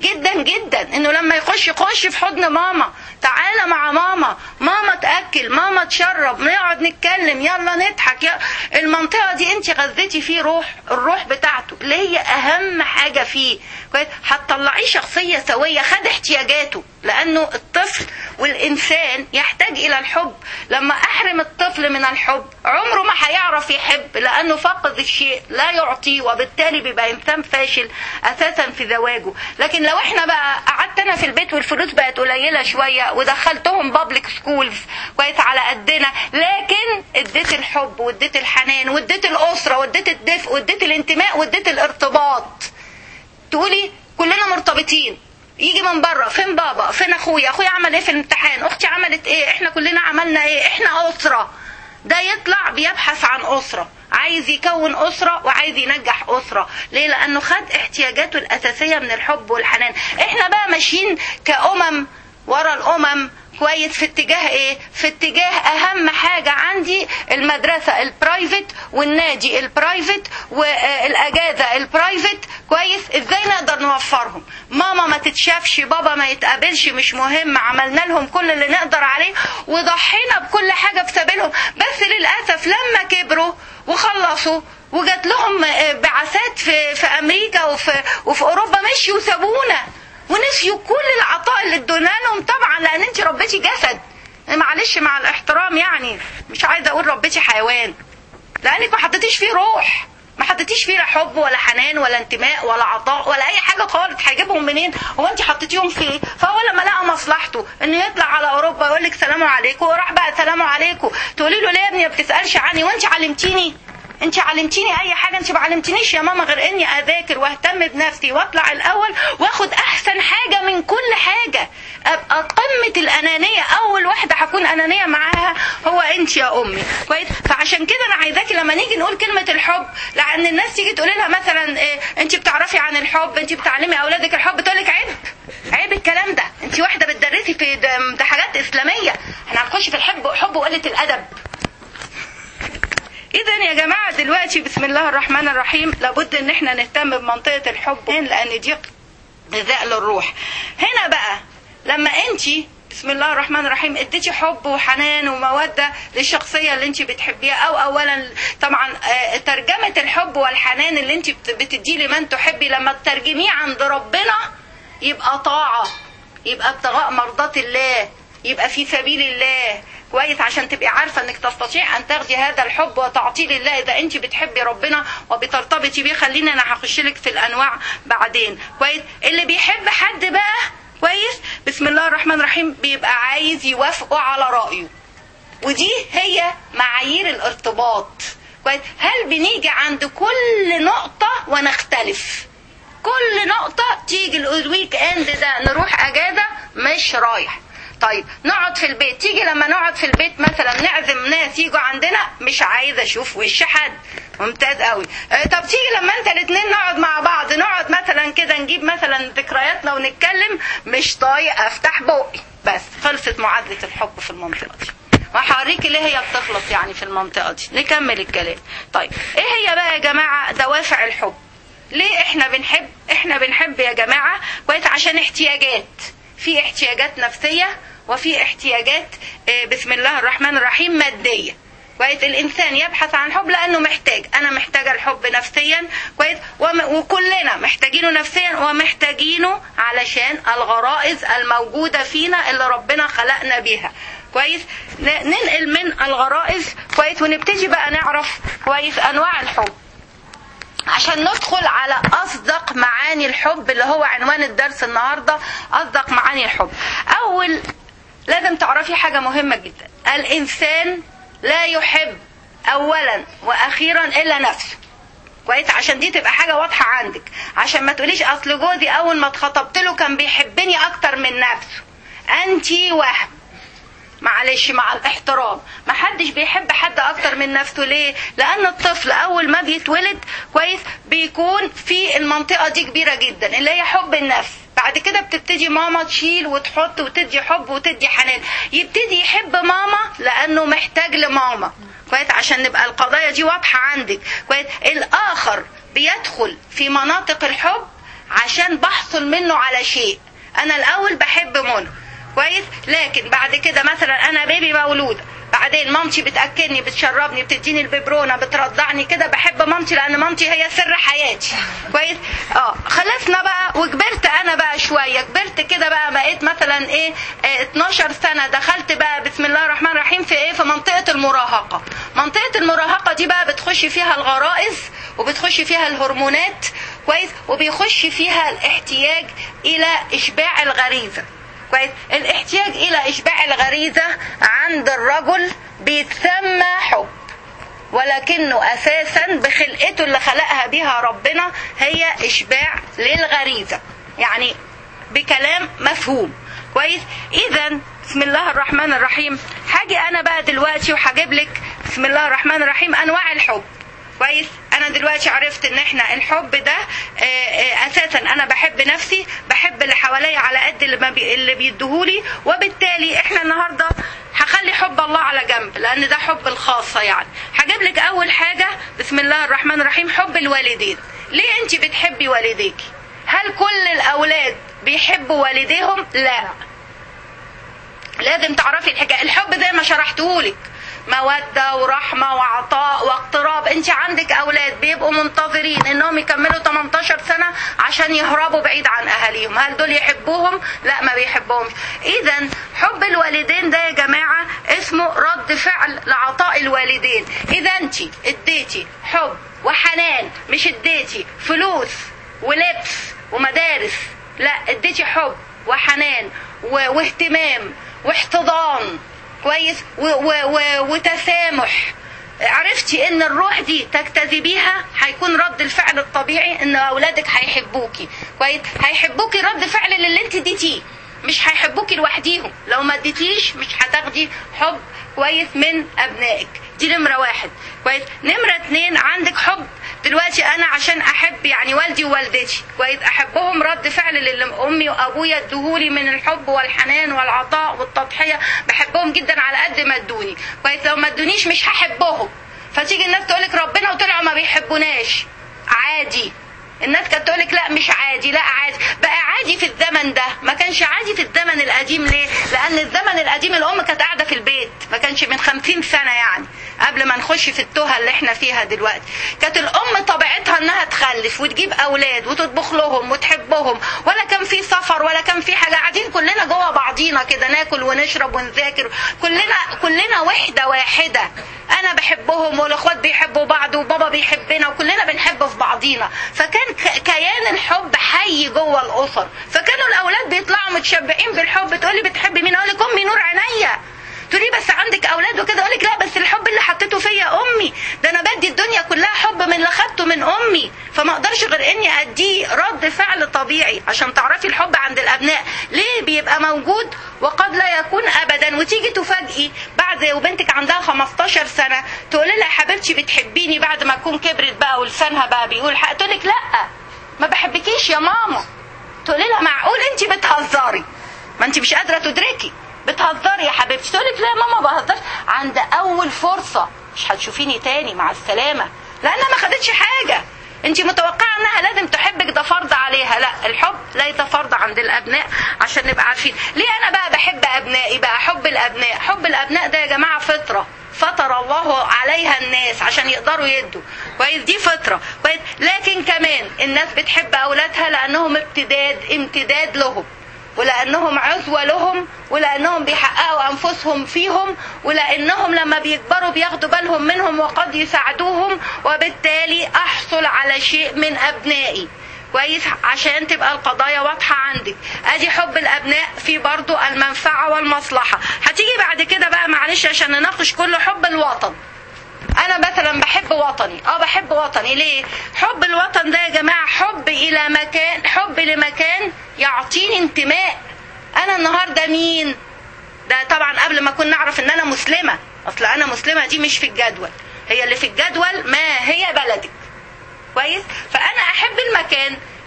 [SPEAKER 1] جدا جدا انه لما يخش يخش في حضن ماما تعالى مع ماما ماما تاكل ماما تشرب نقعد نتكلم يلا نضحك يا المنطقه دي انت غذيتي فيه روح الروح بتاعته اللي هي اهم حاجه فيه كويس هتطلعيه شخصيه سويه خد احتياجاته لانه الطفل والانسان يحتاج الى الحب لما احرم الطفل من الحب عمره ما هيعرف يحب لانه فقد الشيء لا يعطيه وبالتالي بيبقى انسان فاشل اساسا في زواجه لكن لو احنا بقى قعدت انا في البيت والفلوس بقت قليله شويه ودخلتهم بابليك سكولز كويس على قدنا لكن اديت الحب واديت الحنان واديت الاسره واديت الدفء واديت الانتماء واديت الارتباط تقولي كلنا مرتبطين يجي من بره فين بابا فين اخويا اخويا عمل ايه في الامتحان اختي عملت ايه احنا كلنا عملنا ايه احنا اسره ده يطلع بيبحث عن اسره عايز يكون اسره وعايز ينجح اسره ليه لانه خد احتياجاته الاساسيه من الحب والحنان احنا بقى ماشيين كامم ورا الامم كويس في اتجاه ايه في اتجاه اهم حاجة عندي المدرسة البرايفت والنادي البرايفت والاجازة البرايفت كويس ازاي نقدر نوفرهم ماما ما تتشافش بابا ما يتقابلش مش مهم عملنا لهم كل اللي نقدر عليه وضحينا بكل حاجة في سبيلهم بس للأسف لما كبروا وخلصوا وجات لهم بعثات في, في امريكا وفي, وفي اوروبا مشيوا وسابونا ونسيوا كل العطاء اللي ادونا لهم طبعا لان انت ربيتي جسد معلش مع الاحترام يعني مش عايزه اقول ربيتي حيوان لانك ما حطيتيش فيه روح ما حطيتيش فيه لا حب ولا حنان ولا انتماء ولا عطاء ولا اي حاجه خالص هيجيبهم منين هو انت حطيتيهم فيه فهو لما لقى مصلحته انه يطلع على اوروبا يقول لك سلام عليكم وراح بقى سلام عليكم تقولي له ليه يا ابني ما بتسالش عني وانت علمتيني انت علمتيني اي حاجه انت ما علمتنيش يا ماما غير اني اذاكر واهتم بنفسي واطلع الاول واخد احسن حاجه من كل حاجه ابقى قمه الانانيه اول واحده هكون انانيه معاها هو انت يا امي كويس فعشان كده انا عايزاكي لما نيجي نقول كلمه الحب لان الناس تيجي تقول لها مثلا إيه انت بتعرفي عن الحب انت بتعلمي اولادك الحب تقول لك عيب عيب الكلام ده انت واحده بتدرسي في امتحانات اسلاميه احنا هنخش في الحب حب وقله الادب اذا يا جماعه دلوقتي بسم الله الرحمن الرحيم لابد ان احنا نهتم بمنطقه الحب لان دي غذاء للروح هنا بقى لما انت بسم الله الرحمن الرحيم اديتي حب وحنان وموده للشخصيه اللي انت بتحبيها او اولا طبعا ترجمه الحب والحنان اللي انت بتديه لمن تحبي لما تترجميه عند ربنا يبقى طاعه يبقى ابتغاء مرضات الله يبقى في سبيل الله كويس عشان تبقي عارفه انك تستطيع ان تاخدي هذا الحب وتعطيه لله اذا انت بتحبي ربنا وبترتبطي بيه خليني انا هخش لك في الانواع بعدين كويس اللي بيحب حد بقى كويس بسم الله الرحمن الرحيم بيبقى عايز يوافقه على رايه ودي هي معايير الارتباط كويس هل بنيجي عند كل نقطه ونختلف كل نقطه تيجي الويك اند ده نروح اجازه مش رايح طيب نقعد في البيت تيجي لما نقعد في البيت مثلا نعزم ناس يجوا عندنا مش عايزه اشوف وش حد ممتاز قوي اه طب تيجي لما انت الاثنين نقعد مع بعض نقعد مثلا كده نجيب مثلا ذكرياتنا ونتكلم مش طايق افتح بقي بس خلصت معادله الحب في المنطقه دي وهوريكي ليه هي بتخلص يعني في المنطقه دي نكمل الكلام طيب ايه هي بقى يا جماعه دوافع الحب ليه احنا بنحب احنا بنحب يا جماعه كويس عشان احتياجات في احتياجات نفسيه وفي احتياجات بسم الله الرحمن الرحيم مادية كويس الانسان يبحث عن الحب لانه محتاج انا محتاجه الحب نفسيا كويس وكلنا محتاجينه نفسيا ومحتاجينه علشان الغرائز الموجوده فينا اللي ربنا خلقنا بيها كويس ننقل من الغرائز كويس ونبتدي بقى نعرف كويس انواع الحب عشان ندخل على اصدق معاني الحب اللي هو عنوان الدرس النهارده اصدق معاني الحب اول لازم تعرفي حاجة مهمة جدا الإنسان لا يحب أولا وأخيرا إلا نفسه كويس عشان دي تبقى حاجة واضحة عندك عشان ما تقوليش أصل جوزي أول ما اتخطبت له كان بيحبني أكتر من نفسه أنتي وهم معلش مع الاحترام ما حدش بيحب حد اكتر من نفسه ليه لان الطفل اول ما بيتولد كويس بيكون في المنطقه دي كبيره جدا اللي هي حب النفس بعد كده بتبتدي ماما تشيل وتحط وتدي حب وتدي حنان يبتدي يحب ماما لانه محتاج لماما كويس عشان نبقى القضايا دي واضحه عندك كويس الاخر بيدخل في مناطق الحب عشان بحصل منه على شيء انا الاول بحب منى كويس لكن بعد كده مثلا انا بيبي مولوده بعدين مامتي بتاكلني بتشربني بتديني الببرونه بترضعني كده بحب مامتي لان مامتي هي سر حياتي كويس اه خلصنا بقى وكبرت انا بقى شويه كبرت كده بقى بقيت مثلا ايه آه 12 سنه دخلت بقى بسم الله الرحمن الرحيم في ايه في منطقه المراهقه منطقه المراهقه دي بقى بتخش فيها الغرائز وبتخش فيها الهرمونات كويس وبيخش فيها الاحتياج الى اشباع الغريزه كويس الاحتياج الى اشباع الغريزه عند الرجل بيتسمى حب ولكنه اساسا بخلقته اللي خلقها بها ربنا هي اشباع للغريزه يعني بكلام مفهوم كويس اذا بسم الله الرحمن الرحيم هاجي انا بقى دلوقتي وهجيب لك بسم الله الرحمن الرحيم انواع الحب كويس انا دلوقتي عرفت ان احنا الحب ده آه، آه، اساسا انا بحب نفسي بحب اللي حواليا على قد اللي, ما بي اللي بيديهولي وبالتالي احنا النهارده هخلي حب الله على جنب لان ده حب الخاصه يعني هجيب لك اول حاجه بسم الله الرحمن الرحيم حب الوالدين ليه انت بتحبي والديكي هل كل الاولاد بيحبوا والديهم لا لازم تعرفي الحكايه الحب زي ما شرحتهولك مودة ورحمة وعطاء واقتراب انت عندك اولاد بيبقوا منتظرين انهم يكملوا 18 سنة عشان يهربوا بعيد عن اهاليهم هل دول يحبوهم لا ما بيحبوهمش اذا حب الوالدين ده يا جماعة اسمه رد فعل لعطاء الوالدين اذا انت اديتي حب وحنان مش اديتي فلوس ولبس ومدارس لا اديتي حب وحنان و- واهتمام واحتضان كويس و و و وتسامح عرفتي ان الروح دي تجتذبيها هيكون رد الفعل الطبيعي ان اولادك هيحبوكي كويس هيحبوكي رد فعل للي انت اديتيه مش هيحبوكي لوحديهم لو ما اديتيش مش هتاخدي حب كويس من ابنائك دي نمره واحد كويس نمره اتنين عندك حب دلوقتي انا عشان احب يعني والدي ووالدتي كويس احبهم رد فعل للي امي وابويا ادوهولي من الحب والحنان والعطاء والتضحيه بحبهم جدا على قد ما ادوني كويس لو ما ادونيش مش هحبهم فتيجي الناس تقولك ربنا وطلعوا ما بيحبوناش عادي الناس كانت تقولك لا مش عادي لا عادي بقى عادي في الزمن ده ما كانش عادي في الزمن القديم ليه لان الزمن القديم الام كانت قاعده في البيت ما كانش من خمسين سنه يعني قبل ما نخش في التوهه اللي احنا فيها دلوقتي كانت الام طبيعتها انها تخلف وتجيب اولاد وتطبخ لهم وتحبهم ولا كان في سفر ولا كان في حاجه قاعدين كلنا جوه بعضينا كده ناكل ونشرب ونذاكر كلنا كلنا وحده واحده انا بحبهم والاخوات بيحبوا بعض وبابا بيحبنا وكلنا بنحب في بعضينا فكان ك- كيان الحب حي جوه الاسر فكانوا الاولاد بيطلعوا متشبعين بالحب تقولي بتحبي مين اقول لك امي نور عينيا تقولي بس عندك اولاد وكده اقول لك لا بس الحب اللي حطيته فيا امي ده انا بدي الدنيا كلها حب من اللي خدته من امي فما اقدرش غير اني اديه رد فعل طبيعي عشان تعرفي الحب عند الابناء ليه بيبقى موجود وقد لا يكون ابدا وتيجي تفاجئي بعد وبنتك عندها 15 سنه تقولي لها يا حبيبتي بتحبيني بعد ما تكون كبرت بقى ولسانها بقى بيقول حق تقول لك لا ما بحبكيش يا ماما تقولي لها معقول انت بتهزري ما انت مش قادره تدركي بتهزري يا حبيبتي تقول لك لا يا ماما بهزرش عند اول فرصه مش هتشوفيني تاني مع السلامه لانها ما خدتش حاجه انت متوقعه انها لازم تحبك ده فرض عليها لا الحب ليس فرض عند الابناء عشان نبقى عارفين ليه انا بقى بحب ابنائي بقى حب الابناء حب الابناء ده يا جماعه فطره فطر الله عليها الناس عشان يقدروا يدوا كويس دي فطره كويس لكن كمان الناس بتحب اولادها لانهم امتداد امتداد لهم ولانهم عزوه لهم ولانهم بيحققوا انفسهم فيهم ولانهم لما بيكبروا بياخدوا بالهم منهم وقد يساعدوهم وبالتالي احصل على شيء من ابنائي كويس عشان تبقى القضايا واضحة عندك ادي حب الابناء في برضو المنفعة والمصلحة هتيجي بعد كده بقى معلش عشان نناقش كل حب الوطن انا مثلا بحب وطني اه بحب وطني ليه حب الوطن ده يا جماعه حب الى مكان حب لمكان يعطيني انتماء انا النهارده مين ده طبعا قبل ما كنا نعرف ان انا مسلمه اصل انا مسلمه دي مش في الجدول هي اللي في الجدول ما هي بلدك كويس فانا احب المكان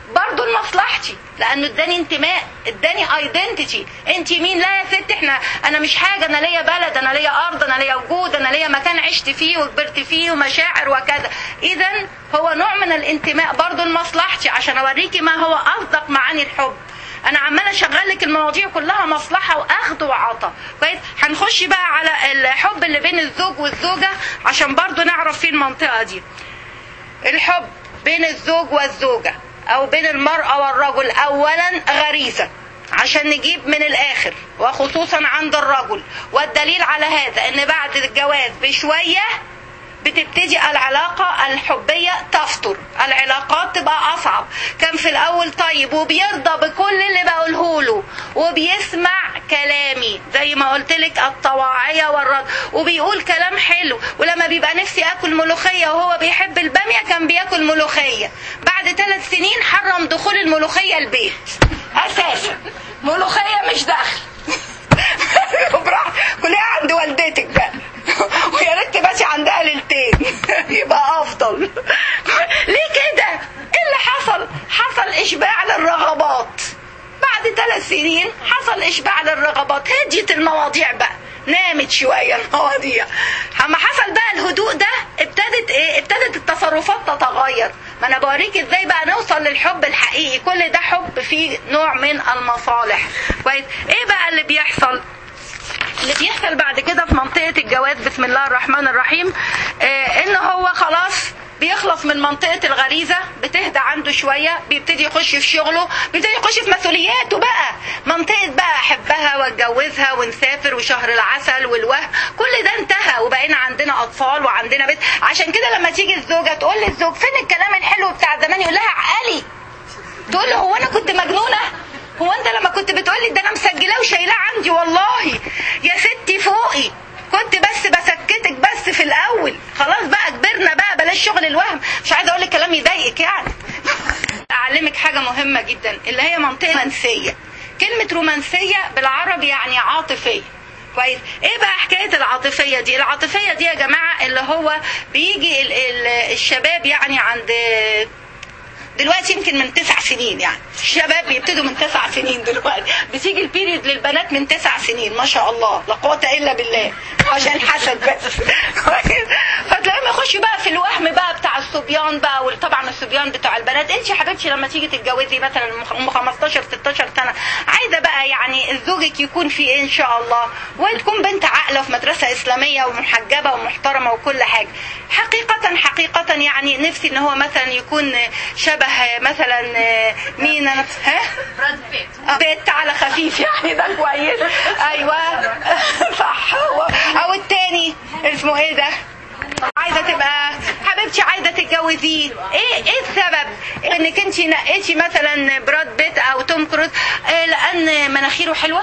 [SPEAKER 1] برضه لمصلحتي لانه اداني انتماء اداني ايدنتيتي انت مين لا يا ست احنا انا مش حاجه انا ليا بلد انا ليا ارض انا ليا وجود انا ليا مكان عشت فيه وكبرت فيه ومشاعر وكذا اذا هو نوع من الانتماء برضه لمصلحتي عشان اوريكي ما هو اصدق معاني الحب انا عماله اشغل لك المواضيع كلها مصلحه واخد وعطاء كويس هنخش بقى على الحب اللي بين الزوج والزوجه عشان برضه نعرف فيه المنطقه دي الحب بين الزوج والزوجة أو بين المرأة والرجل أولا غريزة عشان نجيب من الآخر وخصوصا عند الرجل والدليل على هذا أن بعد الجواز بشوية بتبتدي العلاقة الحبية تفتر العلاقات تبقى أصعب كان في الأول طيب وبيرضى بكل اللي بقوله له وبيسمع كلامي زي ما قلت لك الطواعية والرد وبيقول كلام حلو ولما بيبقى نفسي أكل ملوخية وهو بيحب البامية كان بياكل ملوخية بعد ثلاث سنين حرم دخول الملوخية البيت أساسا ملوخية مش داخل براحة كلها عند والدتك بقى ويا ريت تباتي عندها ليلتين يبقى افضل ليه كده ايه اللي حصل حصل اشباع للرغبات بعد ثلاث سنين حصل اشباع للرغبات هديت المواضيع بقى نامت شوية المواضيع اما حصل بقى الهدوء ده ابتدت ايه ابتدت التصرفات تتغير ما انا بوريك ازاي بقى نوصل للحب الحقيقي كل ده حب فيه نوع من المصالح كويس ايه بقى اللي بيحصل اللي بيحصل بعد كده في منطقة الجواز بسم الله الرحمن الرحيم آه ان هو خلاص بيخلص من منطقة الغريزة بتهدى عنده شوية بيبتدي يخش في شغله بيبتدي يخش في مسؤولياته بقى منطقة بقى أحبها واتجوزها ونسافر وشهر العسل والوهم كل ده انتهى وبقينا عندنا أطفال وعندنا بيت عشان كده لما تيجي الزوجة تقول للزوج فين الكلام الحلو بتاع زمان يقول لها عقلي تقول له هو أنا كنت مجنونة هو انت لما كنت بتقولي ده انا مسجلاه وشايلاه عندي والله يا ستي فوقي كنت بس بسكتك بس في الاول خلاص بقى كبرنا بقى بلاش شغل الوهم مش عايزه اقول لك كلام يضايقك يعني اعلمك حاجه مهمه جدا اللي هي منطقه رومانسيه كلمه رومانسيه بالعربي يعني عاطفيه كويس ايه بقى حكايه العاطفيه دي العاطفيه دي يا جماعه اللي هو بيجي ال ال الشباب يعني عند دلوقتي يمكن من تسع سنين يعني الشباب بيبتدوا من تسع سنين دلوقتي بتيجي البيريد للبنات من تسع سنين ما شاء الله لا قوة إلا بالله عشان حسد بس فتلاقيهم يخشوا بقى في الوهم بقى بتاع الصبيان بقى وطبعا الصبيان بتاع البنات انت يا حبيبتي لما تيجي تتجوزي مثلا ام 15 16 سنة عايزة بقى يعني زوجك يكون في ايه ان شاء الله وتكون بنت عاقلة في مدرسة إسلامية ومحجبة ومحترمة وكل حاجة حقيقة حقيقة يعني نفسي ان هو مثلا يكون شبه مثلا مين انا ها
[SPEAKER 4] براد بيت
[SPEAKER 1] بيت على خفيف يعني ده كويس ايوه صح هو او التاني اسمه ايه ده عايزه تبقى حبيبتي عايزه تتجوزيه ايه ايه السبب انك انت نقيتي مثلا براد بيت او توم كروز إيه لان مناخيره حلوه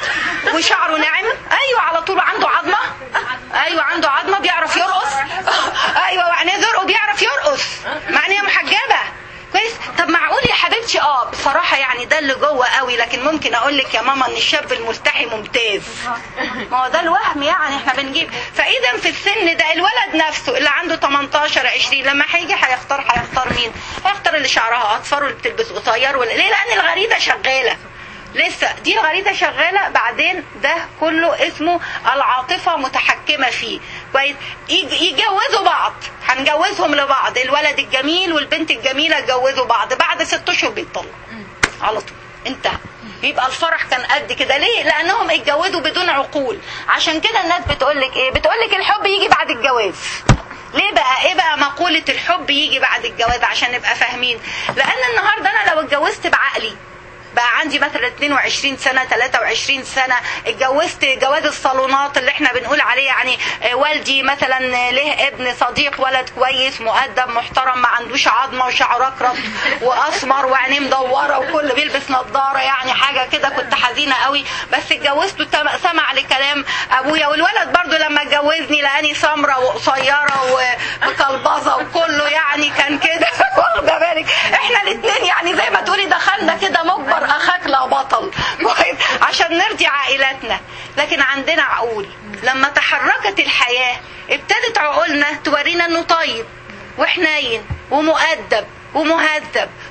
[SPEAKER 1] وشعره ناعم ايوه على طول عنده عظمه ايوه عنده عظمه بيعرف يرقص ايوه معناه زرقه بيعرف يرقص معناه محجبه كويس طب معقول يا حبيبتي اه بصراحه يعني ده اللي جوه قوي لكن ممكن اقول لك يا ماما ان الشاب الملتحي ممتاز ما هو ده الوهم يعني احنا بنجيب فاذا في السن ده الولد نفسه اللي عنده 18 20 لما هيجي هيختار هيختار مين هيختار اللي شعرها اصفر واللي بتلبس قصير ولا ليه لان الغريزه شغاله لسه دي الغريزه شغاله بعدين ده كله اسمه العاطفه متحكمه فيه كويس يجوزوا بعض هنجوزهم لبعض الولد الجميل والبنت الجميله يتجوزوا بعض بعد ست اشهر بيطلق على طول انتهى يبقى الفرح كان قد كده ليه لانهم اتجوزوا بدون عقول عشان كده الناس بتقول لك ايه بتقول لك الحب يجي بعد الجواز ليه بقى ايه بقى مقولة الحب يجي بعد الجواز عشان نبقى فاهمين لان النهارده انا لو اتجوزت بعقلي بقى عندي مثلا 22 سنة 23 سنة اتجوزت جواز الصالونات اللي احنا بنقول عليه يعني والدي مثلا له ابن صديق ولد كويس مؤدب محترم ما عندوش عظمة وشعره اكرم واسمر وعينيه مدورة وكل بيلبس نظارة يعني حاجة كده كنت حزينة قوي بس اتجوزته سمع لكلام ابويا والولد برضو لما اتجوزني لقاني سمرة وقصيرة ومكلبظة وكله يعني كان كده واخدة بالك احنا الاثنين يعني زي ما تقولي دخلنا كده مجبر اخاك لا بطل عشان نرضي عائلاتنا لكن عندنا عقول لما تحركت الحياة ابتدت عقولنا تورينا انه طيب وحنين ومؤدب ومهذب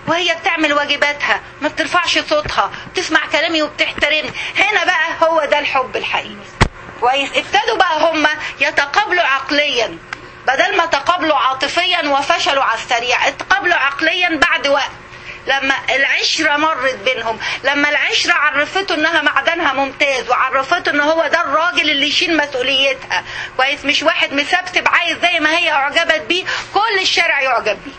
[SPEAKER 1] وهي بتعمل واجباتها ما بترفعش صوتها بتسمع كلامي وبتحترمني هنا بقى هو ده الحب الحقيقي كويس ابتدوا بقى هم يتقابلوا عقليا بدل ما تقابلوا عاطفيا وفشلوا على السريع اتقابلوا عقليا بعد وقت لما العشرة مرت بينهم لما العشرة عرفته انها معدنها ممتاز وعرفته ان هو ده الراجل اللي يشيل مسؤوليتها كويس مش واحد مسبسب عايز زي ما هي اعجبت بيه كل الشارع يعجب بيه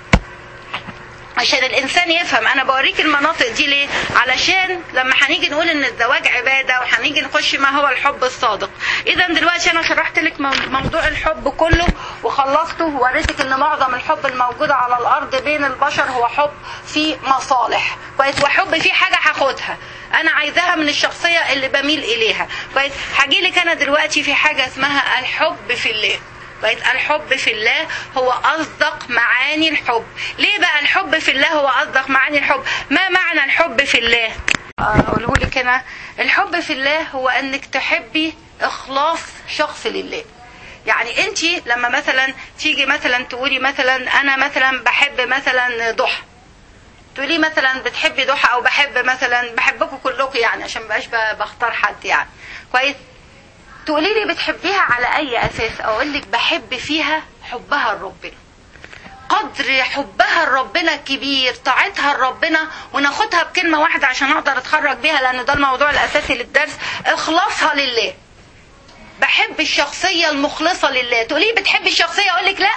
[SPEAKER 1] عشان الانسان يفهم انا بوريك المناطق دي ليه علشان لما هنيجي نقول ان الزواج عباده وهنيجي نخش ما هو الحب الصادق اذا دلوقتي انا شرحت لك موضوع الحب كله وخلصته ووريتك ان معظم الحب الموجود على الارض بين البشر هو حب في مصالح كويس وحب في حاجه هاخدها انا عايزاها من الشخصيه اللي بميل اليها كويس هاجي لك انا دلوقتي في حاجه اسمها الحب في الله بقيت الحب في الله هو أصدق معاني الحب ليه بقى الحب في الله هو أصدق معاني الحب ما معنى الحب في الله أقوله لك أنا الحب في الله هو أنك تحبي إخلاص شخص لله يعني انت لما مثلا تيجي مثلا تقولي مثلا انا مثلا بحب مثلا ضحى تقولي مثلا بتحبي ضحى او بحب مثلا بحبكم كلكم يعني عشان مبقاش بختار حد يعني كويس تقولي لي بتحبيها على اي اساس اقول لك بحب فيها حبها لربنا قدر حبها لربنا كبير طاعتها لربنا وناخدها بكلمه واحده عشان اقدر اتخرج بيها لان ده الموضوع الاساسي للدرس اخلاصها لله بحب الشخصية المخلصة لله تقولي بتحبي الشخصية أقول لك لا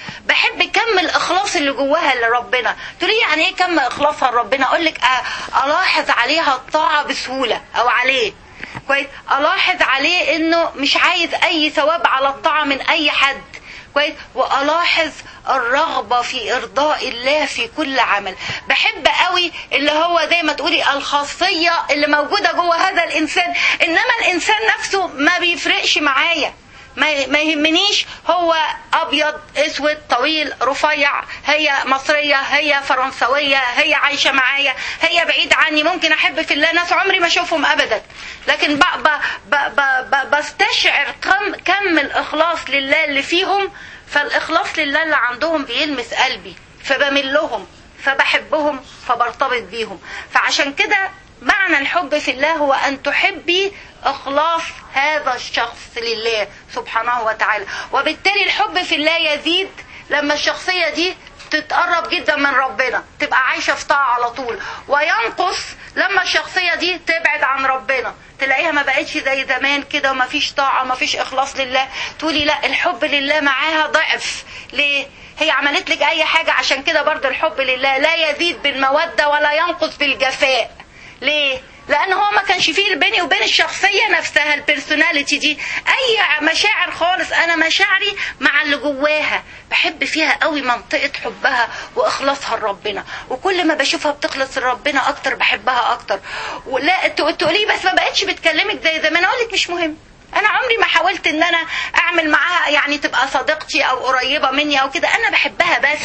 [SPEAKER 1] بحب كم الإخلاص اللي جواها لربنا تقولي يعني إيه كم إخلاصها لربنا أقول لك ألاحظ عليها الطاعة بسهولة أو عليه كويس الاحظ عليه انه مش عايز اي ثواب على الطاعه من اي حد كويس والاحظ الرغبه في ارضاء الله في كل عمل بحب قوي اللي هو زي ما تقولي الخاصيه اللي موجوده جوه هذا الانسان انما الانسان نفسه ما بيفرقش معايا ما ما يهمنيش هو ابيض اسود طويل رفيع هي مصريه هي فرنسويه هي عايشه معايا هي بعيد عني ممكن احب في الله ناس عمري ما اشوفهم ابدا لكن ب ب ب ب ب بستشعر كم كم الاخلاص لله اللي فيهم فالاخلاص لله اللي عندهم بيلمس قلبي فبميل لهم فبحبهم فبرتبط بيهم فعشان كده معنى الحب في الله هو أن تحبي إخلاص هذا الشخص لله سبحانه وتعالى وبالتالي الحب في الله يزيد لما الشخصية دي تتقرب جدا من ربنا تبقى عايشة في طاعة على طول وينقص لما الشخصية دي تبعد عن ربنا تلاقيها ما بقتش زي زمان كده وما فيش طاعة ما فيش إخلاص لله تقولي لا الحب لله معاها ضعف ليه هي عملت لك أي حاجة عشان كده برضه الحب لله لا يزيد بالمودة ولا ينقص بالجفاء ليه لان هو ما كانش فيه بيني وبين الشخصيه نفسها البيرسوناليتي دي اي مشاعر خالص انا مشاعري مع اللي جواها بحب فيها قوي منطقه حبها واخلاصها لربنا وكل ما بشوفها بتخلص لربنا اكتر بحبها اكتر ولا تقولي بس ما بقتش بتكلمك زي زمان اقول لك مش مهم انا عمري ما حاولت ان انا اعمل معاها يعني تبقى صديقتي او قريبه مني او كده انا بحبها بس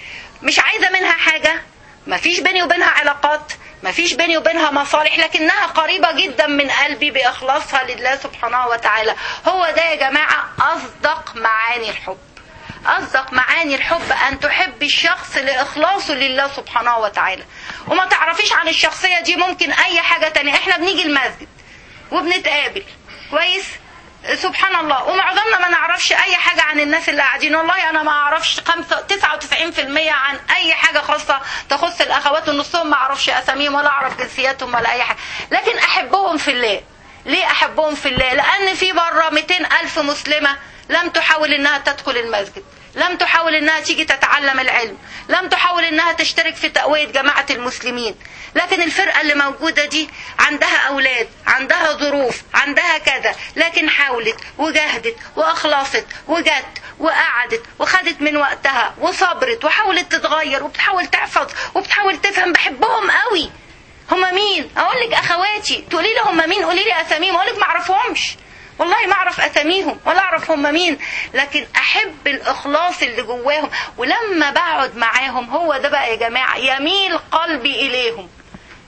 [SPEAKER 1] مش عايزه منها حاجه ما فيش بيني وبينها علاقات ما فيش بيني وبينها مصالح لكنها قريبة جدا من قلبي بإخلاصها لله سبحانه وتعالى هو ده يا جماعة أصدق معاني الحب أصدق معاني الحب أن تحب الشخص لإخلاصه لله سبحانه وتعالى وما تعرفيش عن الشخصية دي ممكن أي حاجة تانية إحنا بنيجي المسجد وبنتقابل كويس سبحان الله ومعظمنا ما نعرفش اي حاجه عن الناس اللي قاعدين والله انا ما اعرفش 99% عن اي حاجه خاصه تخص الاخوات ونصهم ما اعرفش اساميهم ولا اعرف جنسياتهم ولا اي حاجه لكن احبهم في الله ليه احبهم في الله لان في بره 200 الف مسلمه لم تحاول انها تدخل المسجد لم تحاول انها تيجي تتعلم العلم لم تحاول انها تشترك في تقوية جماعة المسلمين لكن الفرقة اللي موجودة دي عندها اولاد عندها ظروف عندها كذا لكن حاولت وجهدت واخلصت وجت وقعدت وخدت من وقتها وصبرت وحاولت تتغير وبتحاول تحفظ وبتحاول تفهم بحبهم قوي هما مين اقول لك اخواتي تقولي لي هما مين قولي لي اساميهم اقول لك ما اعرفهمش والله ما اعرف اساميهم ولا اعرف هم مين لكن احب الاخلاص اللي جواهم ولما بقعد معاهم هو ده بقى يا جماعه يميل قلبي اليهم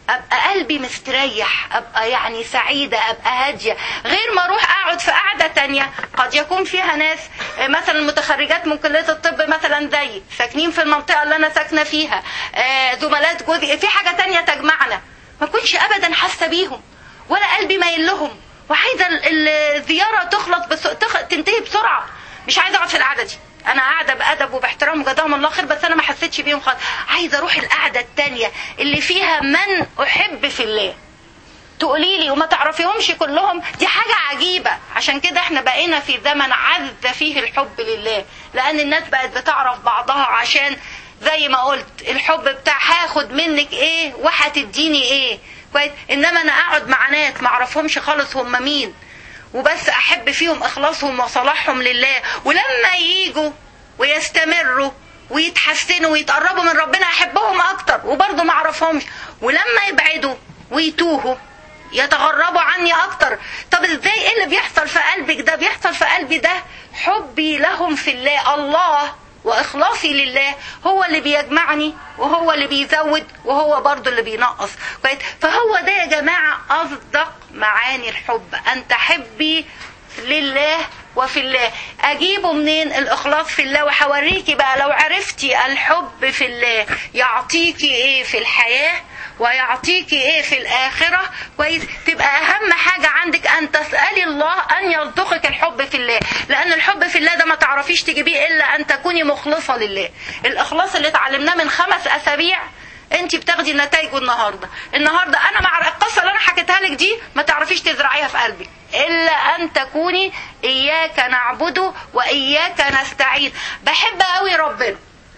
[SPEAKER 1] ابقى قلبي مستريح ابقى يعني سعيدة ابقى هادية غير ما اروح اقعد في قعدة تانية قد يكون فيها ناس آه، مثلا متخرجات من كلية الطب مثلا زي ساكنين في المنطقة اللي انا ساكنة فيها آه، زملات جوزي في حاجة تانية تجمعنا ما كنتش ابدا حاسة بيهم ولا قلبي مايل لهم وعايزة ال- الزيارة تخلص بس تخ... تنتهي بسرعة مش عايزة اقعد في القعدة دي انا قاعده بادب وباحترام وجزاهم الله خير بس انا ما حسيتش بيهم خالص عايزه اروح القعده التانية اللي فيها من احب في الله تقولي لي وما تعرفيهمش كلهم دي حاجة عجيبة عشان كده احنا بقينا في زمن عز فيه الحب لله لأن الناس بقت بتعرف بعضها عشان زي ما قلت الحب بتاع هاخد منك ايه وهتديني ايه كويس انما انا اقعد مع ناس ما اعرفهمش خالص هم مين وبس احب فيهم اخلاصهم وصلاحهم لله ولما يجوا ويستمروا ويتحسنوا ويتقربوا من ربنا احبهم اكتر وبرضه ما اعرفهمش ولما يبعدوا ويتوهوا يتغربوا عني اكتر طب ازاي ايه اللي بيحصل في قلبك ده بيحصل في قلبي ده حبي لهم في الله الله واخلاصي لله هو اللي بيجمعني وهو اللي بيزود وهو برضه اللي بينقص كويس فهو ده يا جماعه اصدق معاني الحب ان تحبي لله وفي الله اجيبه منين الاخلاص في الله وهوريكي بقى لو عرفتي الحب في الله يعطيكي ايه في الحياه ويعطيكي ايه في الاخره كويس تبقى اهم حاجه عندك ان تسالي الله ان يرزقك الحب في الله لان الحب في الله ده ما تعرفيش تجيبيه الا ان تكوني مخلصه لله الاخلاص اللي اتعلمناه من خمس اسابيع انت بتاخدي نتائجه النهارده النهارده انا مع القصه اللي انا حكيتها لك دي ما تعرفيش تزرعيها في قلبك الا ان تكوني اياك نعبد واياك نستعين بحب قوي ربنا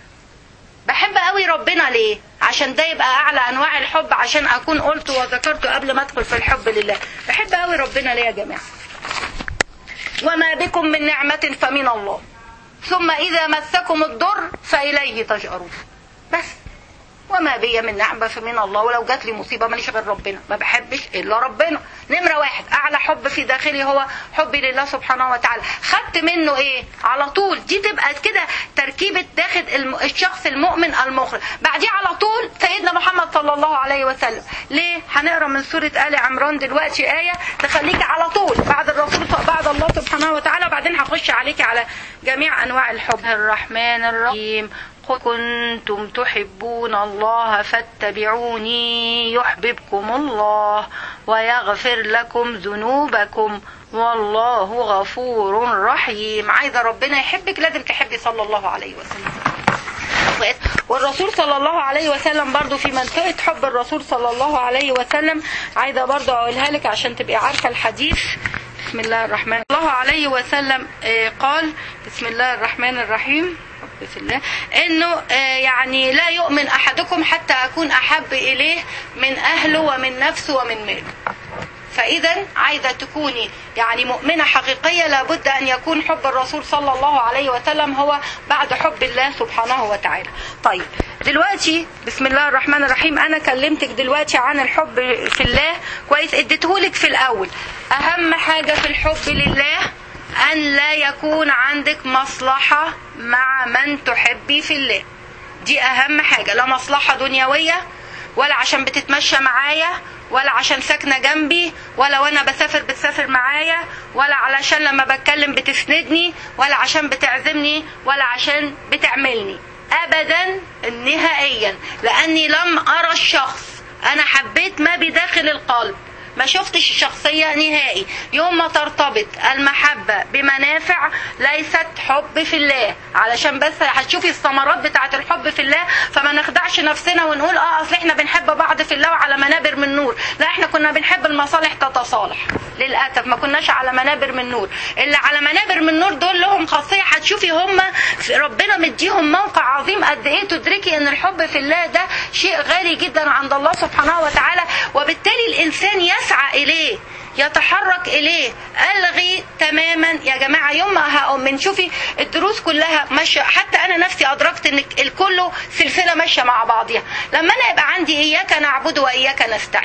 [SPEAKER 1] بحب قوي ربنا ليه عشان ده يبقى اعلى انواع الحب عشان اكون قلت وذكرت قبل ما ادخل في الحب لله بحب قوي ربنا ليه يا جماعه وما بكم من نعمه فمن الله ثم اذا مسكم الضر فاليه تجارون بس وما بي من نعمة فمن الله ولو جات لي مصيبة ماليش غير ربنا ما بحبش إلا ربنا نمرة واحد أعلى حب في داخلي هو حبي لله سبحانه وتعالى خدت منه إيه على طول دي تبقى كده تركيبة داخل الم- الشخص المؤمن المخلص بعديه على طول سيدنا محمد صلى الله عليه وسلم ليه هنقرا من سورة آل عمران دلوقتي آية تخليكي على طول بعد الرسول بعد الله سبحانه وتعالى وبعدين هخش عليكي على جميع أنواع الحب الرحمن الرحيم قل كنتم تحبون الله فاتبعوني يحببكم الله ويغفر لكم ذنوبكم والله غفور رحيم عايزه ربنا يحبك لازم تحبي صلى الله عليه وسلم والرسول صلى الله عليه وسلم برضو في منطقة حب الرسول صلى الله عليه وسلم عايزة برضو أقولها لك عشان تبقي عارفة الحديث بسم الله الرحمن الله عليه وسلم آه، قال بسم الله الرحمن الرحيم في الله انه آه، يعني لا يؤمن احدكم حتى اكون احب اليه من اهله ومن نفسه ومن ماله فاذا عايزه تكوني يعني مؤمنه حقيقيه لابد ان يكون حب الرسول صلى الله عليه وسلم هو بعد حب الله سبحانه وتعالى طيب دلوقتي بسم الله الرحمن الرحيم انا كلمتك دلوقتي عن الحب في الله كويس اديتهولك في الاول اهم حاجه في الحب لله ان لا يكون عندك مصلحه مع من تحبي في الله دي اهم حاجه لا مصلحه دنيويه ولا عشان بتتمشى معايا ولا عشان ساكنه جنبي ولا وانا بسافر بتسافر معايا ولا علشان لما بتكلم بتسندني ولا عشان بتعزمني ولا عشان بتعملني ابدا نهائيا لاني لم ارى الشخص انا حبيت ما بداخل القلب ما شفتش الشخصية نهائي يوم ما ترتبط المحبة بمنافع ليست حب في الله علشان بس هتشوفي الثمرات بتاعة الحب في الله فما نخدعش نفسنا ونقول اه اصل احنا بنحب بعض في الله وعلى منابر من نور لا احنا كنا بنحب المصالح تتصالح للاسف ما كناش على منابر من نور اللي على منابر من نور دول لهم خاصية هتشوفي هم ربنا مديهم موقع عظيم قد ايه تدركي ان الحب في الله ده شيء غالي جدا عند الله سبحانه وتعالى وبالتالي الانسان يسعى اليه يتحرك اليه الغي تماما يا جماعه يوم ما هقوم من شوفي الدروس كلها ماشيه حتى انا نفسي ادركت ان الكل سلسله ماشيه مع بعضها لما انا يبقى عندي اياك نعبد واياك نستعين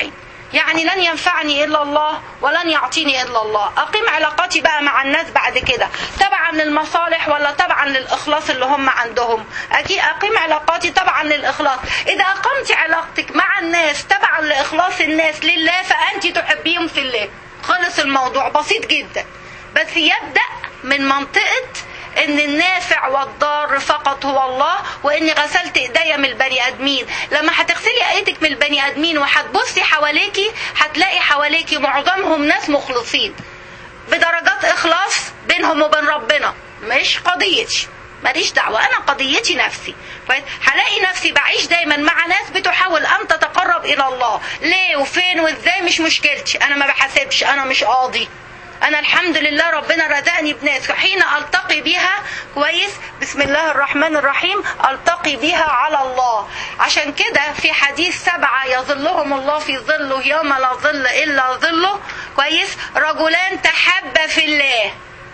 [SPEAKER 1] يعني لن ينفعني الا الله ولن يعطيني الا الله اقيم علاقاتي بقى مع الناس بعد كده تبعا للمصالح ولا تبعا للاخلاص اللي هم عندهم اكيد اقيم علاقاتي تبعا للاخلاص اذا اقمت علاقتك مع الناس تبعا لاخلاص الناس لله فانت تحبيهم في الله خلص الموضوع بسيط جدا بس يبدا من منطقه ان النافع والضار فقط هو الله واني غسلت ايديا من البني ادمين لما هتغسلي ايدك من البني ادمين وهتبصي حواليكي هتلاقي حواليكي معظمهم ناس مخلصين بدرجات اخلاص بينهم وبين ربنا مش قضيتي ماليش دعوة أنا قضيتي نفسي كويس هلاقي نفسي بعيش دايما مع ناس بتحاول أن تتقرب إلى الله ليه وفين وإزاي مش مشكلتي أنا ما بحاسبش أنا مش قاضي انا الحمد لله ربنا رزقني بناس حين التقي بها كويس بسم الله الرحمن الرحيم التقي بها على الله عشان كده في حديث سبعة يظلهم الله في ظله يوم لا ظل الا ظله كويس رجلان تحبا في الله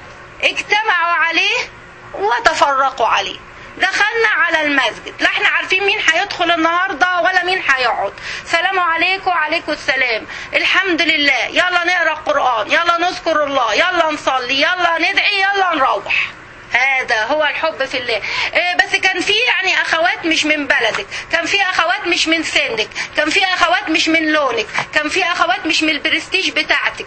[SPEAKER 1] اجتمعوا عليه وتفرقوا عليه دخلنا على المسجد لا احنا عارفين مين هيدخل النهارده ولا مين هيقعد سلام عليكم وعليكم السلام الحمد لله يلا نقرا القران يلا نذكر الله يلا نصلي يلا ندعي يلا نروح هذا هو الحب في الله إيه بس كان في يعني اخوات مش من بلدك كان في اخوات مش من سنك كان في اخوات مش من لونك كان في اخوات مش من البرستيج بتاعتك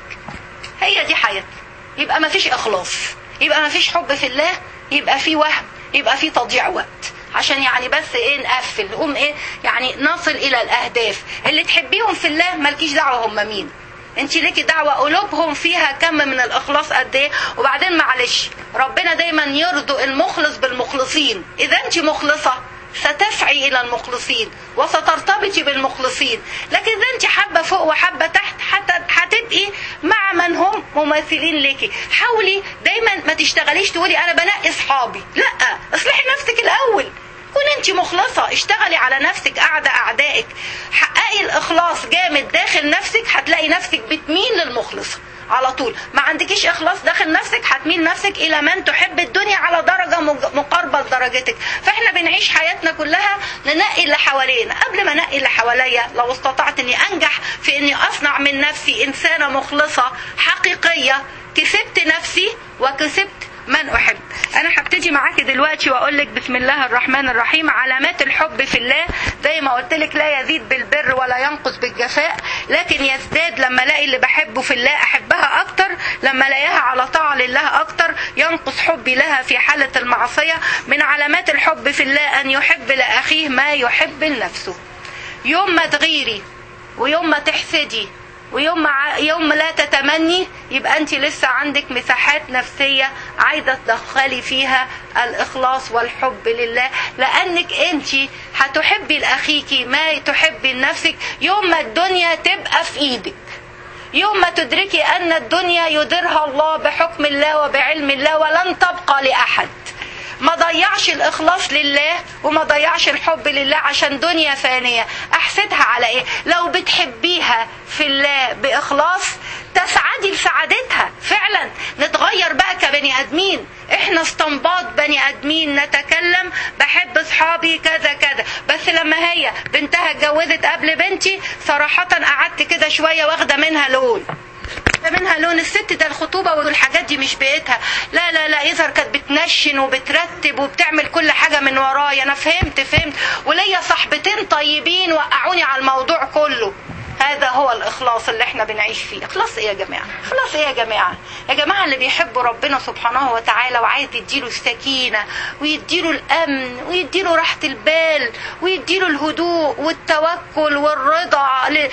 [SPEAKER 1] هي دي حياتنا يبقى ما فيش اخلاص يبقى ما فيش حب في الله يبقى في وهم يبقى في تضييع وقت عشان يعني بس ايه نقفل نقوم ايه يعني نصل الى الاهداف اللي تحبيهم في الله مالكيش دعوه هم مين انت ليكي دعوه قلوبهم فيها كم من الاخلاص قد ايه وبعدين معلش ربنا دايما يرزق المخلص بالمخلصين اذا انت مخلصه ستسعي الى المخلصين وسترتبطي بالمخلصين لكن اذا انت حابه فوق وحابه تحت حتى هتبقي مع من هم مماثلين ليكي حاولي دايما ما تشتغليش تقولي انا بنقي اصحابي لا اصلحي نفسك الاول كوني انت مخلصه اشتغلي على نفسك قاعده اعدائك حققي الاخلاص جامد داخل نفسك هتلاقي نفسك بتميل للمخلصه على طول ما عندكيش اخلاص داخل نفسك هتميل نفسك الى من تحب الدنيا على درجه مقاربه لدرجتك فاحنا بنعيش حياتنا كلها ننقي اللي حوالينا قبل ما انقي اللي حواليا لو استطعت اني انجح في اني اصنع من نفسي انسانه مخلصه حقيقيه كسبت نفسي وكسبت من احب انا هبتدي معاكي دلوقتي واقول لك بسم الله الرحمن الرحيم علامات الحب في الله زي ما قلت لك لا يزيد بالبر ولا ينقص بالجفاء لكن يزداد لما الاقي اللي بحبه في الله احبها اكتر لما الاقيها على طاعه لله اكتر ينقص حبي لها في حاله المعصيه من علامات الحب في الله ان يحب لاخيه ما يحب لنفسه يوم ما تغيري ويوم ما تحسدي ويوم ما يوم لا تتمني يبقى انت لسه عندك مساحات نفسيه عايزه تدخلي فيها الاخلاص والحب لله لانك انت هتحبي لاخيكي ما تحبي لنفسك يوم ما الدنيا تبقى في ايدك يوم ما تدركي ان الدنيا يديرها الله بحكم الله وبعلم الله ولن تبقى لاحد ما ضيعش الاخلاص لله وما ضيعش الحب لله عشان دنيا فانيه احسدها على ايه لو بتحبيها في الله باخلاص تسعدي لسعادتها فعلا نتغير بقى كبني ادمين احنا استنباط بني ادمين نتكلم بحب اصحابي كذا كذا بس لما هي بنتها اتجوزت قبل بنتي صراحه قعدت كده شويه واخده منها لون منها لون الست ده الخطوبه والحاجات دي مش بيتها لا لا لا يظهر كانت بتنشن وبترتب وبتعمل كل حاجه من ورايا انا فهمت فهمت وليا صاحبتين طيبين وقعوني على الموضوع كله هذا هو الاخلاص اللي احنا بنعيش فيه اخلاص ايه يا جماعه اخلاص ايه يا جماعه يا جماعه اللي بيحبوا ربنا سبحانه وتعالى وعايز يديله السكينه ويديله الامن ويديله راحه البال ويديله الهدوء والتوكل والرضا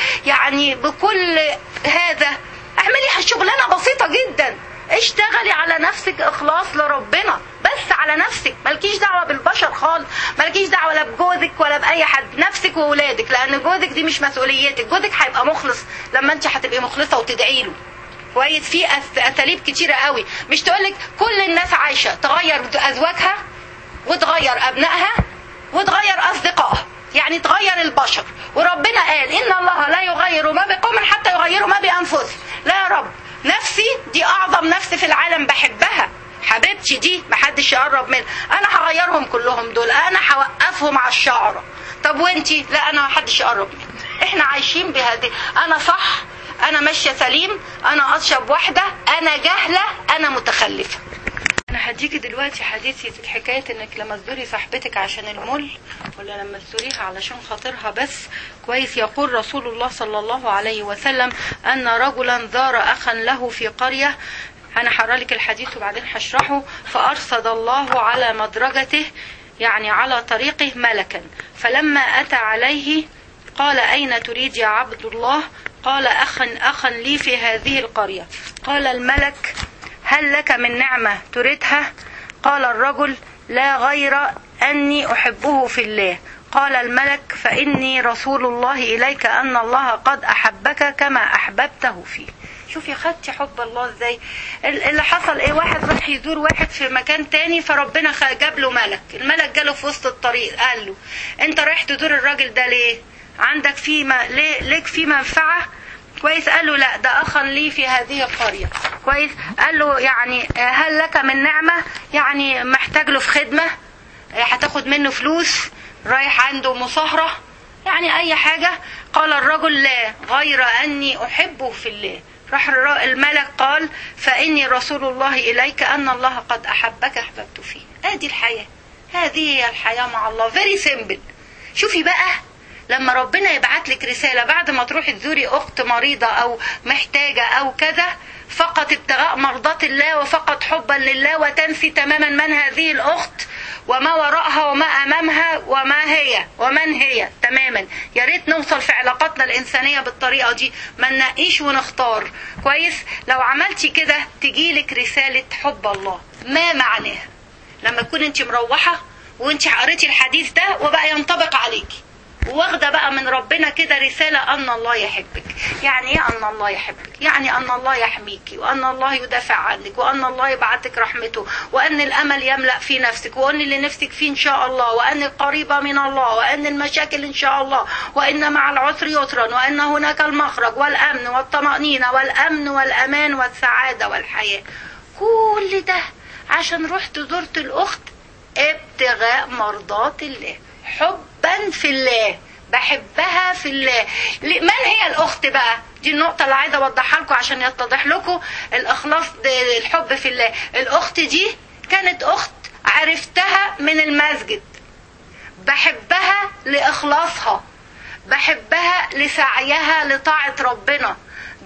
[SPEAKER 1] يعني بكل هذا اعملي شغلانه بسيطه جدا اشتغلي على نفسك اخلاص لربنا بس على نفسك مالكيش دعوه بالبشر خالص مالكيش دعوه لا بجوزك ولا باي حد نفسك واولادك لان جوزك دي مش مسؤوليتك جوزك هيبقى مخلص لما انت هتبقي مخلصه وتدعي له كويس في اساليب كتيره قوي مش تقولك كل الناس عايشه تغير ازواجها وتغير ابنائها وتغير اصدقائها يعني تغير البشر وربنا قال ان الله لا يغير ما بقوم حتى يغيروا ما بانفسهم لا يا رب نفسي دي اعظم نفس في العالم بحبها حبيبتي دي محدش يقرب منها انا هغيرهم كلهم دول انا هوقفهم على الشعره طب وانتي لا انا محدش يقرب مني احنا عايشين بهذه انا صح انا ماشيه سليم انا اشرب واحده انا جاهله انا متخلفه انا هديكي دلوقتي حديثي في حكايه انك لما تزوري صاحبتك عشان المل ولا لما تزوريها علشان خاطرها بس كويس يقول رسول الله صلى الله عليه وسلم ان رجلا زار اخا له في قريه انا هقرا لك الحديث وبعدين هشرحه فارصد الله على مدرجته يعني على طريقه ملكا فلما اتى عليه قال أين تريد يا عبد الله قال أخا أخا لي في هذه القرية قال الملك هل لك من نعمة تريدها قال الرجل لا غير أني أحبه في الله قال الملك فإني رسول الله إليك أن الله قد أحبك كما أحببته فيه شوفي خدتي حب الله ازاي ال- اللي حصل ايه واحد راح يزور واحد في مكان تاني فربنا خ- جاب له ملك الملك جاله في وسط الطريق قال له انت رايح تزور الراجل ده ليه عندك فيه ما... ليه ليك فيه منفعه كويس قال له لا ده اخا لي في هذه القريه كويس قال له يعني آه، هل لك من نعمه يعني محتاج له في خدمه آه، هتاخد منه فلوس رايح عنده مصاهره يعني اي حاجه قال الرجل لا غير اني احبه في الله راح الر- الملك قال فاني رسول الله اليك ان الله قد احبك احببت فيه ادي الحياه هذه هي الحياه مع الله فيري سيمبل شوفي بقى لما ربنا يبعت لك رسالة بعد ما تروحي تزوري أخت مريضة أو محتاجة أو كذا فقط ابتغاء مرضات الله وفقط حبا لله وتنسي تماما من هذه الأخت وما وراءها وما أمامها وما هي ومن هي تماما يا ريت نوصل في علاقاتنا الإنسانية بالطريقة دي ما ننقيش ونختار كويس لو عملتي كده تجيلك رسالة حب الله ما معناها لما تكون انت مروحة وانت قريتي الحديث ده وبقى ينطبق عليكي واخده بقى من ربنا كده رساله ان الله يحبك يعني ايه ان الله يحبك يعني ان الله يحميكي وان الله يدافع عنك وان الله يبعتك رحمته وان الامل يملا في نفسك وان اللي نفسك فيه ان شاء الله وان القريبه من الله وان المشاكل ان شاء الله وان مع العسر يسرا وان هناك المخرج والامن والطمانينه والامن والامان والسعاده والحياه كل ده عشان رحت زرت الاخت ابتغاء مرضات الله حبا في الله بحبها في الله ل- من هي الاخت بقى دي النقطة اللي عايزة اوضحها لكم عشان يتضح لكم الاخلاص ده- الحب في الله الاخت دي كانت اخت عرفتها من المسجد بحبها لاخلاصها بحبها لسعيها لطاعة ربنا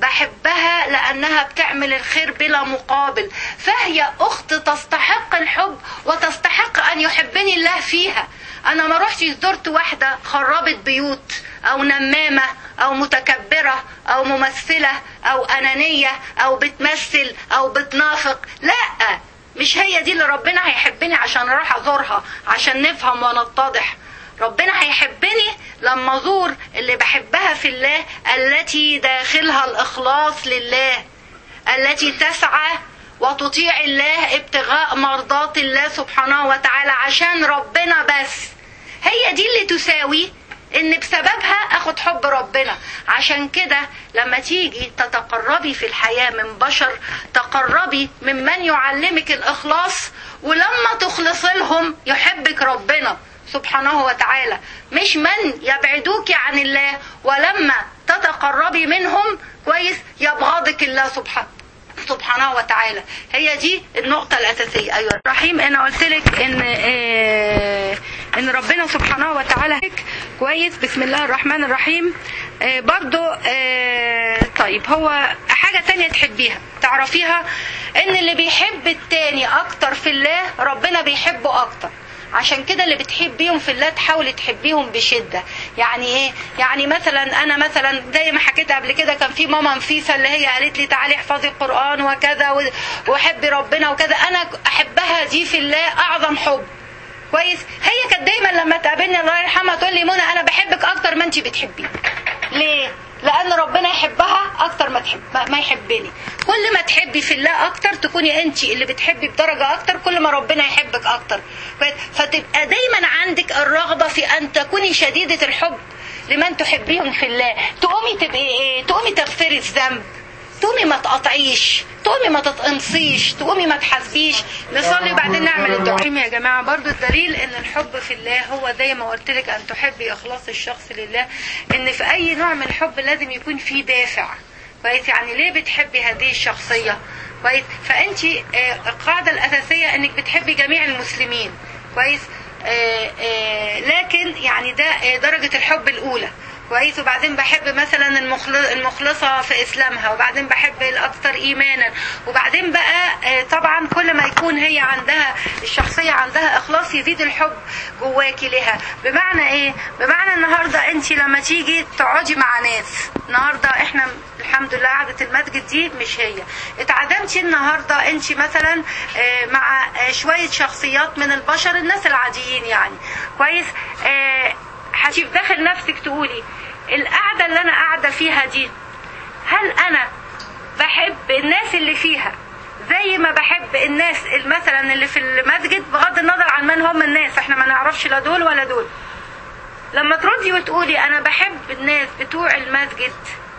[SPEAKER 1] بحبها لأنها بتعمل الخير بلا مقابل فهي أخت تستحق الحب وتستحق أن يحبني الله فيها أنا ما رحتش زرت واحدة خربت بيوت أو نمامة أو متكبرة أو ممثلة أو أنانية أو بتمثل أو بتنافق لا مش هي دي اللي ربنا هيحبني عشان اروح ازورها عشان نفهم ونتضح ربنا هيحبني لما ازور اللي بحبها في الله التي داخلها الاخلاص لله التي تسعى وتطيع الله ابتغاء مرضات الله سبحانه وتعالى عشان ربنا بس هي دي اللي تساوي ان بسببها اخد حب ربنا عشان كده لما تيجي تتقربي في الحياة من بشر تقربي ممن يعلمك الاخلاص ولما تخلصي لهم يحبك ربنا سبحانه وتعالى مش من يبعدوك عن الله ولما تتقربي منهم كويس يبغضك الله سبحانه سبحانه وتعالى هي دي النقطة الأساسية أيوة رحيم أنا قلت لك إن آه إن ربنا سبحانه وتعالى كويس بسم الله الرحمن الرحيم آه برضو آه طيب هو حاجة تانية تحبيها تعرفيها إن اللي بيحب التاني أكتر في الله ربنا بيحبه أكتر عشان كده اللي بتحبيهم في الله تحاولي تحبيهم بشدة يعني ايه يعني مثلا انا مثلا زي ما حكيت قبل كده كان في ماما نفيسة اللي هي قالت لي تعالي احفظي القرآن وكذا و- وحبي ربنا وكذا انا احبها دي في الله اعظم حب كويس هي كانت دايما لما تقابلني الله يرحمها تقول لي منى انا بحبك اكتر ما انت بتحبيني ليه لان ربنا يحبها اكتر ما تحب ما ما يحبني كل ما تحبي في الله اكتر تكوني انت اللي بتحبي بدرجه اكتر كل ما ربنا يحبك اكتر كويس؟ فتبقى دايما عندك الرغبه في ان تكوني شديده الحب لمن تحبيهم في الله تقومي تبقي ايه تقومي تغفري الذنب تقومي ما تقطعيش تقومي ما تتقمصيش تقومي ما تحاسبيش نصلي وبعدين نعمل الدعاء يا جماعه برضو الدليل ان الحب في الله هو زي ما قلت لك ان تحبي اخلاص الشخص لله ان في اي نوع من الحب لازم يكون في دافع كويس يعني ليه بتحبي هذه الشخصيه كويس فانت آه، القاعده الاساسيه انك بتحبي جميع المسلمين كويس آه، آه، لكن يعني ده آه، درجه الحب الاولى كويس وبعدين بحب مثلا المخل- المخلصة في إسلامها وبعدين بحب الأكثر إيمانا وبعدين بقى آه، طبعا كل ما يكون هي عندها الشخصية عندها إخلاص يزيد الحب جواكي لها بمعنى إيه؟ بمعنى النهاردة أنت لما تيجي تقعدي مع ناس النهاردة إحنا الحمد لله قعدة المسجد دي مش هي اتعدمتي النهاردة أنت مثلا آه، مع آه، شوية شخصيات من البشر الناس العاديين يعني كويس آه، هتبقى داخل نفسك تقولي القعدة اللي أنا قاعدة فيها دي هل أنا بحب الناس اللي فيها زي ما بحب الناس مثلا اللي في المسجد بغض النظر عن من هم الناس احنا ما نعرفش لا دول ولا دول لما تردي وتقولي انا بحب الناس بتوع المسجد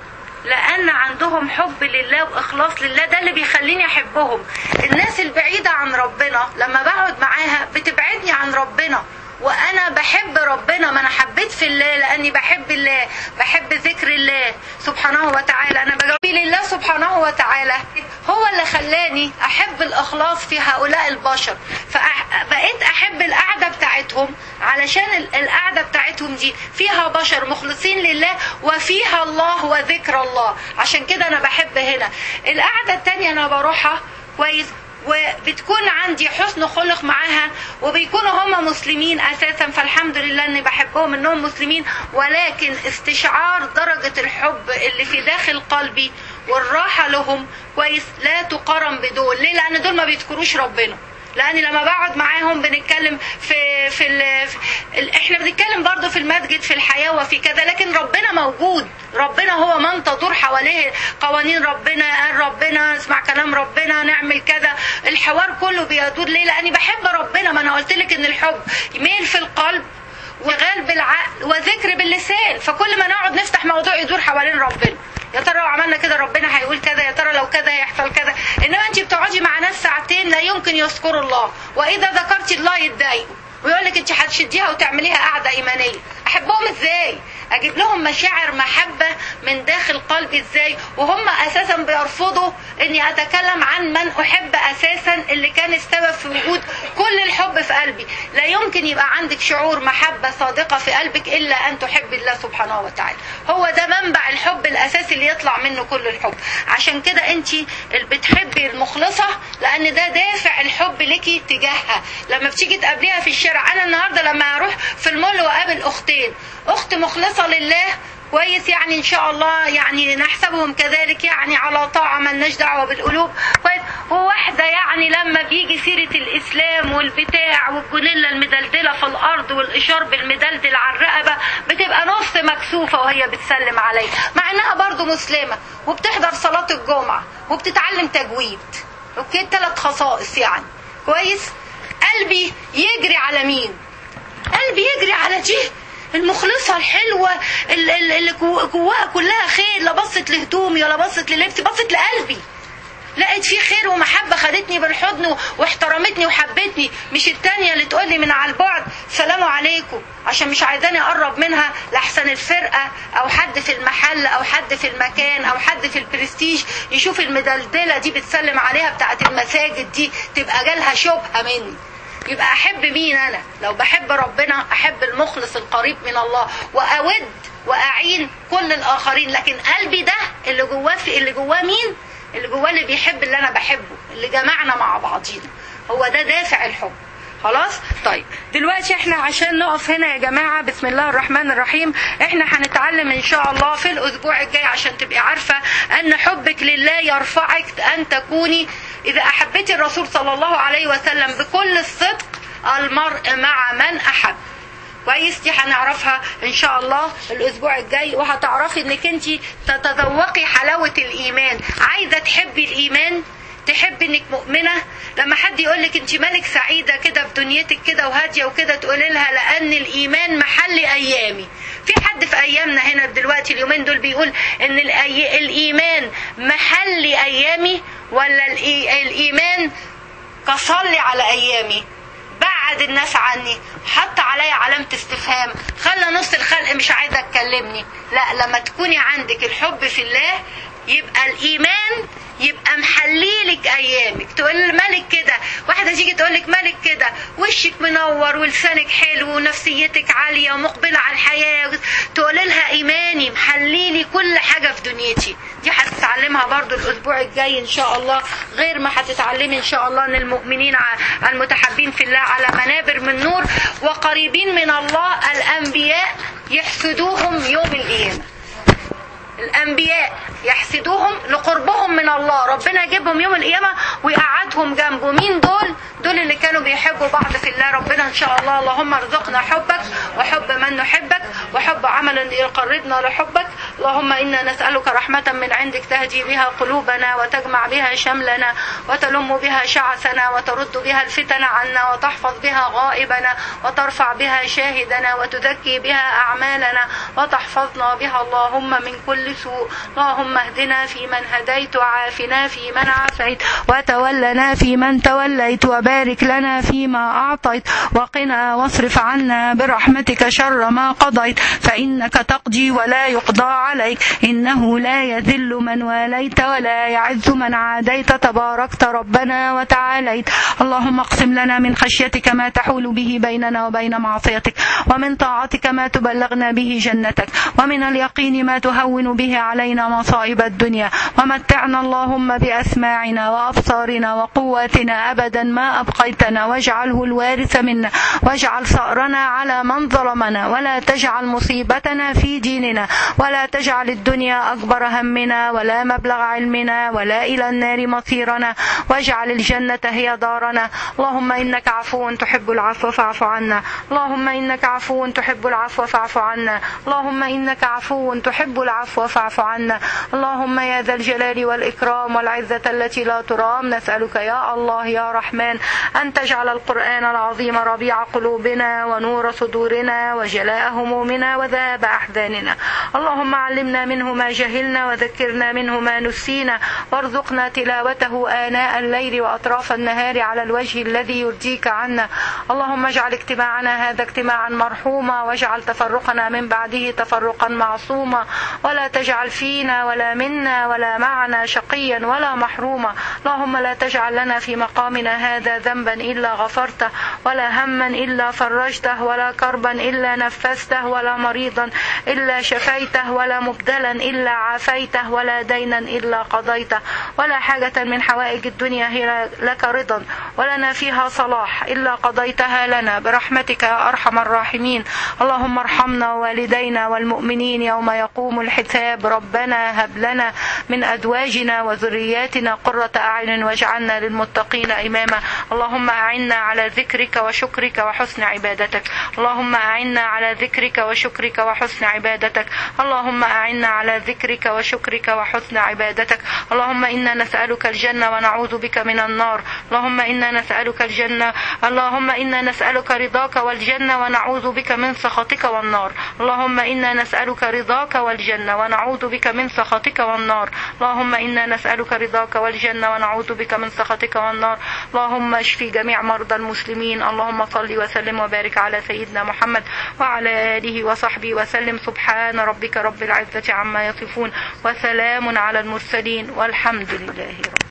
[SPEAKER 1] لان عندهم حب لله واخلاص لله ده اللي بيخليني احبهم الناس البعيده عن ربنا لما بقعد معاها بتبعدني عن ربنا وانا بحب ربنا ما انا حبيت في الله لاني بحب الله بحب ذكر الله سبحانه وتعالى انا بجاوب لله سبحانه وتعالى هو اللي خلاني احب الاخلاص في هؤلاء البشر فبقيت احب القعده بتاعتهم علشان ال- القعده بتاعتهم دي فيها بشر مخلصين لله وفيها الله وذكر الله عشان كده انا بحب هنا القعده التانية انا بروحها كويس وبتكون عندي حسن خلق معاها وبيكونوا هم مسلمين اساسا فالحمد لله اني بحبهم انهم مسلمين ولكن استشعار درجة الحب اللي في داخل قلبي والراحة لهم كويس لا تقارن بدول ليه لان دول ما بيذكروش ربنا لان لما بقعد معاهم بنتكلم في في, ال في ال احنا بنتكلم برضو في المسجد في الحياه وفي كذا لكن ربنا موجود ربنا هو من تدور حواليه قوانين ربنا قال ربنا اسمع كلام ربنا نعمل كذا الحوار كله بيدور ليه لاني بحب ربنا ما انا قلت لك ان الحب يميل في القلب وغال بالعقل وذكر باللسان فكل ما نقعد نفتح موضوع يدور حوالين ربنا يا ترى لو عملنا كده ربنا هيقول كذا يا ترى لو كذا هيحصل كذا انما انت بتقعدي مع ناس ساعتين لا يمكن يذكروا الله واذا ذكرتي الله يتضايقوا ويقول لك انت هتشديها وتعمليها قعده ايمانيه احبهم ازاي اجيب لهم مشاعر محبه من داخل قلبي ازاي وهم اساسا بيرفضوا اني اتكلم عن من احب اساسا اللي كان السبب في وجود كل الحب في قلبي لا يمكن يبقى عندك شعور محبه صادقه في قلبك الا ان تحب الله سبحانه وتعالى هو ده منبع الحب الاساسي اللي يطلع منه كل الحب عشان كده انت اللي بتحبي المخلصه لان ده دافع الحب ليكي تجاهها لما بتيجي تقابليها في الشارع انا النهارده لما اروح في المول واقابل اختين اخت مخلصه لله كويس يعني ان شاء الله يعني نحسبهم كذلك يعني على طاعه ملناش دعوه بالقلوب كويس وواحده يعني لما بيجي سيره الاسلام والبتاع والجنيله المدلدله في الارض والاشار بالمدلدل على الرقبه بتبقى نص مكسوفه وهي بتسلم عليا مع انها برضو مسلمه وبتحضر صلاه الجمعه وبتتعلم تجويد اوكي ثلاث خصائص يعني كويس قلبي يجري على مين قلبي يجري على دي المخلصة الحلوة ال- ال- اللي جو- جواها كلها خير لا بصت لهدومي ولا بصت للبسي بصت لقلبي لقيت فيه خير ومحبة خدتني بالحضن و- واحترمتني وحبتني مش التانية اللي تقولي من على البعد سلام عليكم عشان مش عايزاني اقرب منها لحسن الفرقة او حد في المحل او حد في المكان او حد في البرستيج يشوف المدلدلة دي بتسلم عليها بتاعت المساجد دي تبقى جالها شبهة مني يبقى احب مين انا لو بحب ربنا احب المخلص القريب من الله واود واعين كل الاخرين لكن قلبي ده اللي جواه في اللي جواه مين اللي جواه اللي بيحب اللي انا بحبه اللي جمعنا مع بعضينا هو ده دافع الحب خلاص طيب دلوقتي احنا عشان نقف هنا يا جماعة بسم الله الرحمن الرحيم احنا هنتعلم ان شاء الله في الاسبوع الجاي عشان تبقي عارفة ان حبك لله يرفعك ان تكوني اذا احبتي الرسول صلى الله عليه وسلم بكل الصدق المرء مع من احب كويس دي هنعرفها ان شاء الله الاسبوع الجاي وهتعرفي انك انت تتذوقي حلاوة الايمان عايزة تحبي الايمان تحب انك مؤمنة لما حد يقول لك انت مالك سعيده كده في دنيتك كده وهاديه وكده تقولي لها لان الايمان محل ايامي في حد في ايامنا هنا دلوقتي اليومين دول بيقول ان الأي... الايمان محل ايامي ولا الإي... الايمان كصلي على ايامي بعد الناس عني حط عليا علامة استفهام خلى نص الخلق مش عايزة تكلمني لا لما تكوني عندك الحب في الله يبقى الإيمان يبقى محليلك ايامك تقول الملك كده واحده تيجي تقول لك ملك كده وشك منور ولسانك حلو ونفسيتك عاليه ومقبله على الحياه تقول لها ايماني محليلي كل حاجه في دنيتي دي هتتعلمها برضو الاسبوع الجاي ان شاء الله غير ما هتتعلمي ان شاء الله ان المؤمنين المتحبين في الله على منابر من نور وقريبين من الله الانبياء يحسدوهم يوم القيامه الانبياء يحسدوهم لقربهم من الله ربنا يجيبهم يوم القيامه ويقعدهم جنبه مين دول دول اللي كانوا بيحبوا بعض في الله ربنا ان شاء الله اللهم ارزقنا حبك وحب من نحبك وحب عملا يقربنا لحبك اللهم انا نسالك رحمه من عندك تهدي بها قلوبنا وتجمع بها شملنا وتلم بها شعثنا وترد بها الفتن عنا وتحفظ بها غائبنا وترفع بها شاهدنا وتزكي بها اعمالنا وتحفظنا بها اللهم من كل سوء اللهم اهدنا فيمن هديت وعافنا فيمن عافيت وتولنا فيمن توليت وبارك لنا فيما أعطيت وقنا واصرف عنا برحمتك شر ما قضيت فإنك تقضي ولا يقضى عليك إنه لا يذل من واليت ولا يعز من عاديت تباركت ربنا وتعاليت اللهم اقسم لنا من خشيتك ما تحول به بيننا وبين معصيتك ومن طاعتك ما تبلغنا به جنتك ومن اليقين ما تهون به علينا مصائب الدنيا ومتعنا اللهم بأسماعنا وأبصارنا وقواتنا أبدا ما أبقيتنا واجعله الوارث منا واجعل ثأرنا على من ظلمنا ولا تجعل مصيبتنا في ديننا ولا تجعل الدنيا أكبر همنا ولا مبلغ علمنا ولا إلى النار مصيرنا واجعل الجنة هي دارنا اللهم إنك عفو تحب العفو فاعف عنا اللهم إنك عفو تحب العفو فاعف عنا اللهم إنك عفو تحب العفو فاعف عنا اللهم يا ذا الجلال والإكرام والعزة التي لا ترام نسألك يا الله يا رحمن أن تجعل القرآن العظيم ربيع قلوبنا ونور صدورنا وجلاء همومنا وذهاب أحزاننا اللهم علمنا منه ما جهلنا وذكرنا منه ما نسينا وارزقنا تلاوته آناء الليل وأطراف النهار على الوجه الذي يرضيك عنا اللهم اجعل اجتماعنا هذا اجتماعا مرحوما واجعل تفرقنا من بعده تفرقا معصوما ولا تجعل فينا ولا منا ولا معنا شقيا ولا محروما اللهم لا تجعل لنا في مقامنا هذا ذنبا إلا غفرته ولا هما إلا فرجته ولا كربا إلا نفسته ولا مريضا إلا شفيته ولا مبدلا إلا عافيته ولا دينا إلا قضيته ولا حاجة من حوائج الدنيا هي لك رضا ولنا فيها صلاح إلا قضيتها لنا برحمتك يا أرحم الراحمين اللهم ارحمنا والدينا والمؤمنين يوم يقوم الحساب ربنا هب لنا من أزواجنا وذرياتنا قرة أعين واجعلنا للمتقين إماما اللهم أعنا على ذكرك وشكرك وحسن عبادتك اللهم أعنا على ذكرك وشكرك وحسن عبادتك اللهم أعنا على ذكرك وشكرك وحسن عبادتك اللهم إنا نسألك الجنة ونعوذ بك من النار اللهم إنا نسألك الجنة اللهم إنا نسألك رضاك والجنة ونعوذ بك من سخطك والنار اللهم إنا نسألك رضاك والجنة ونعوذ بك من سخطك والنار اللهم إنا نسألك رضاك والجنة ونعوذ بك من سخطك والنار اللهم اشفي جميع مرضى المسلمين اللهم صل وسلم وبارك على سيدنا محمد وعلى آله وصحبه وسلم سبحان ربك رب العزة عما يصفون وسلام على المرسلين والحمد لله رب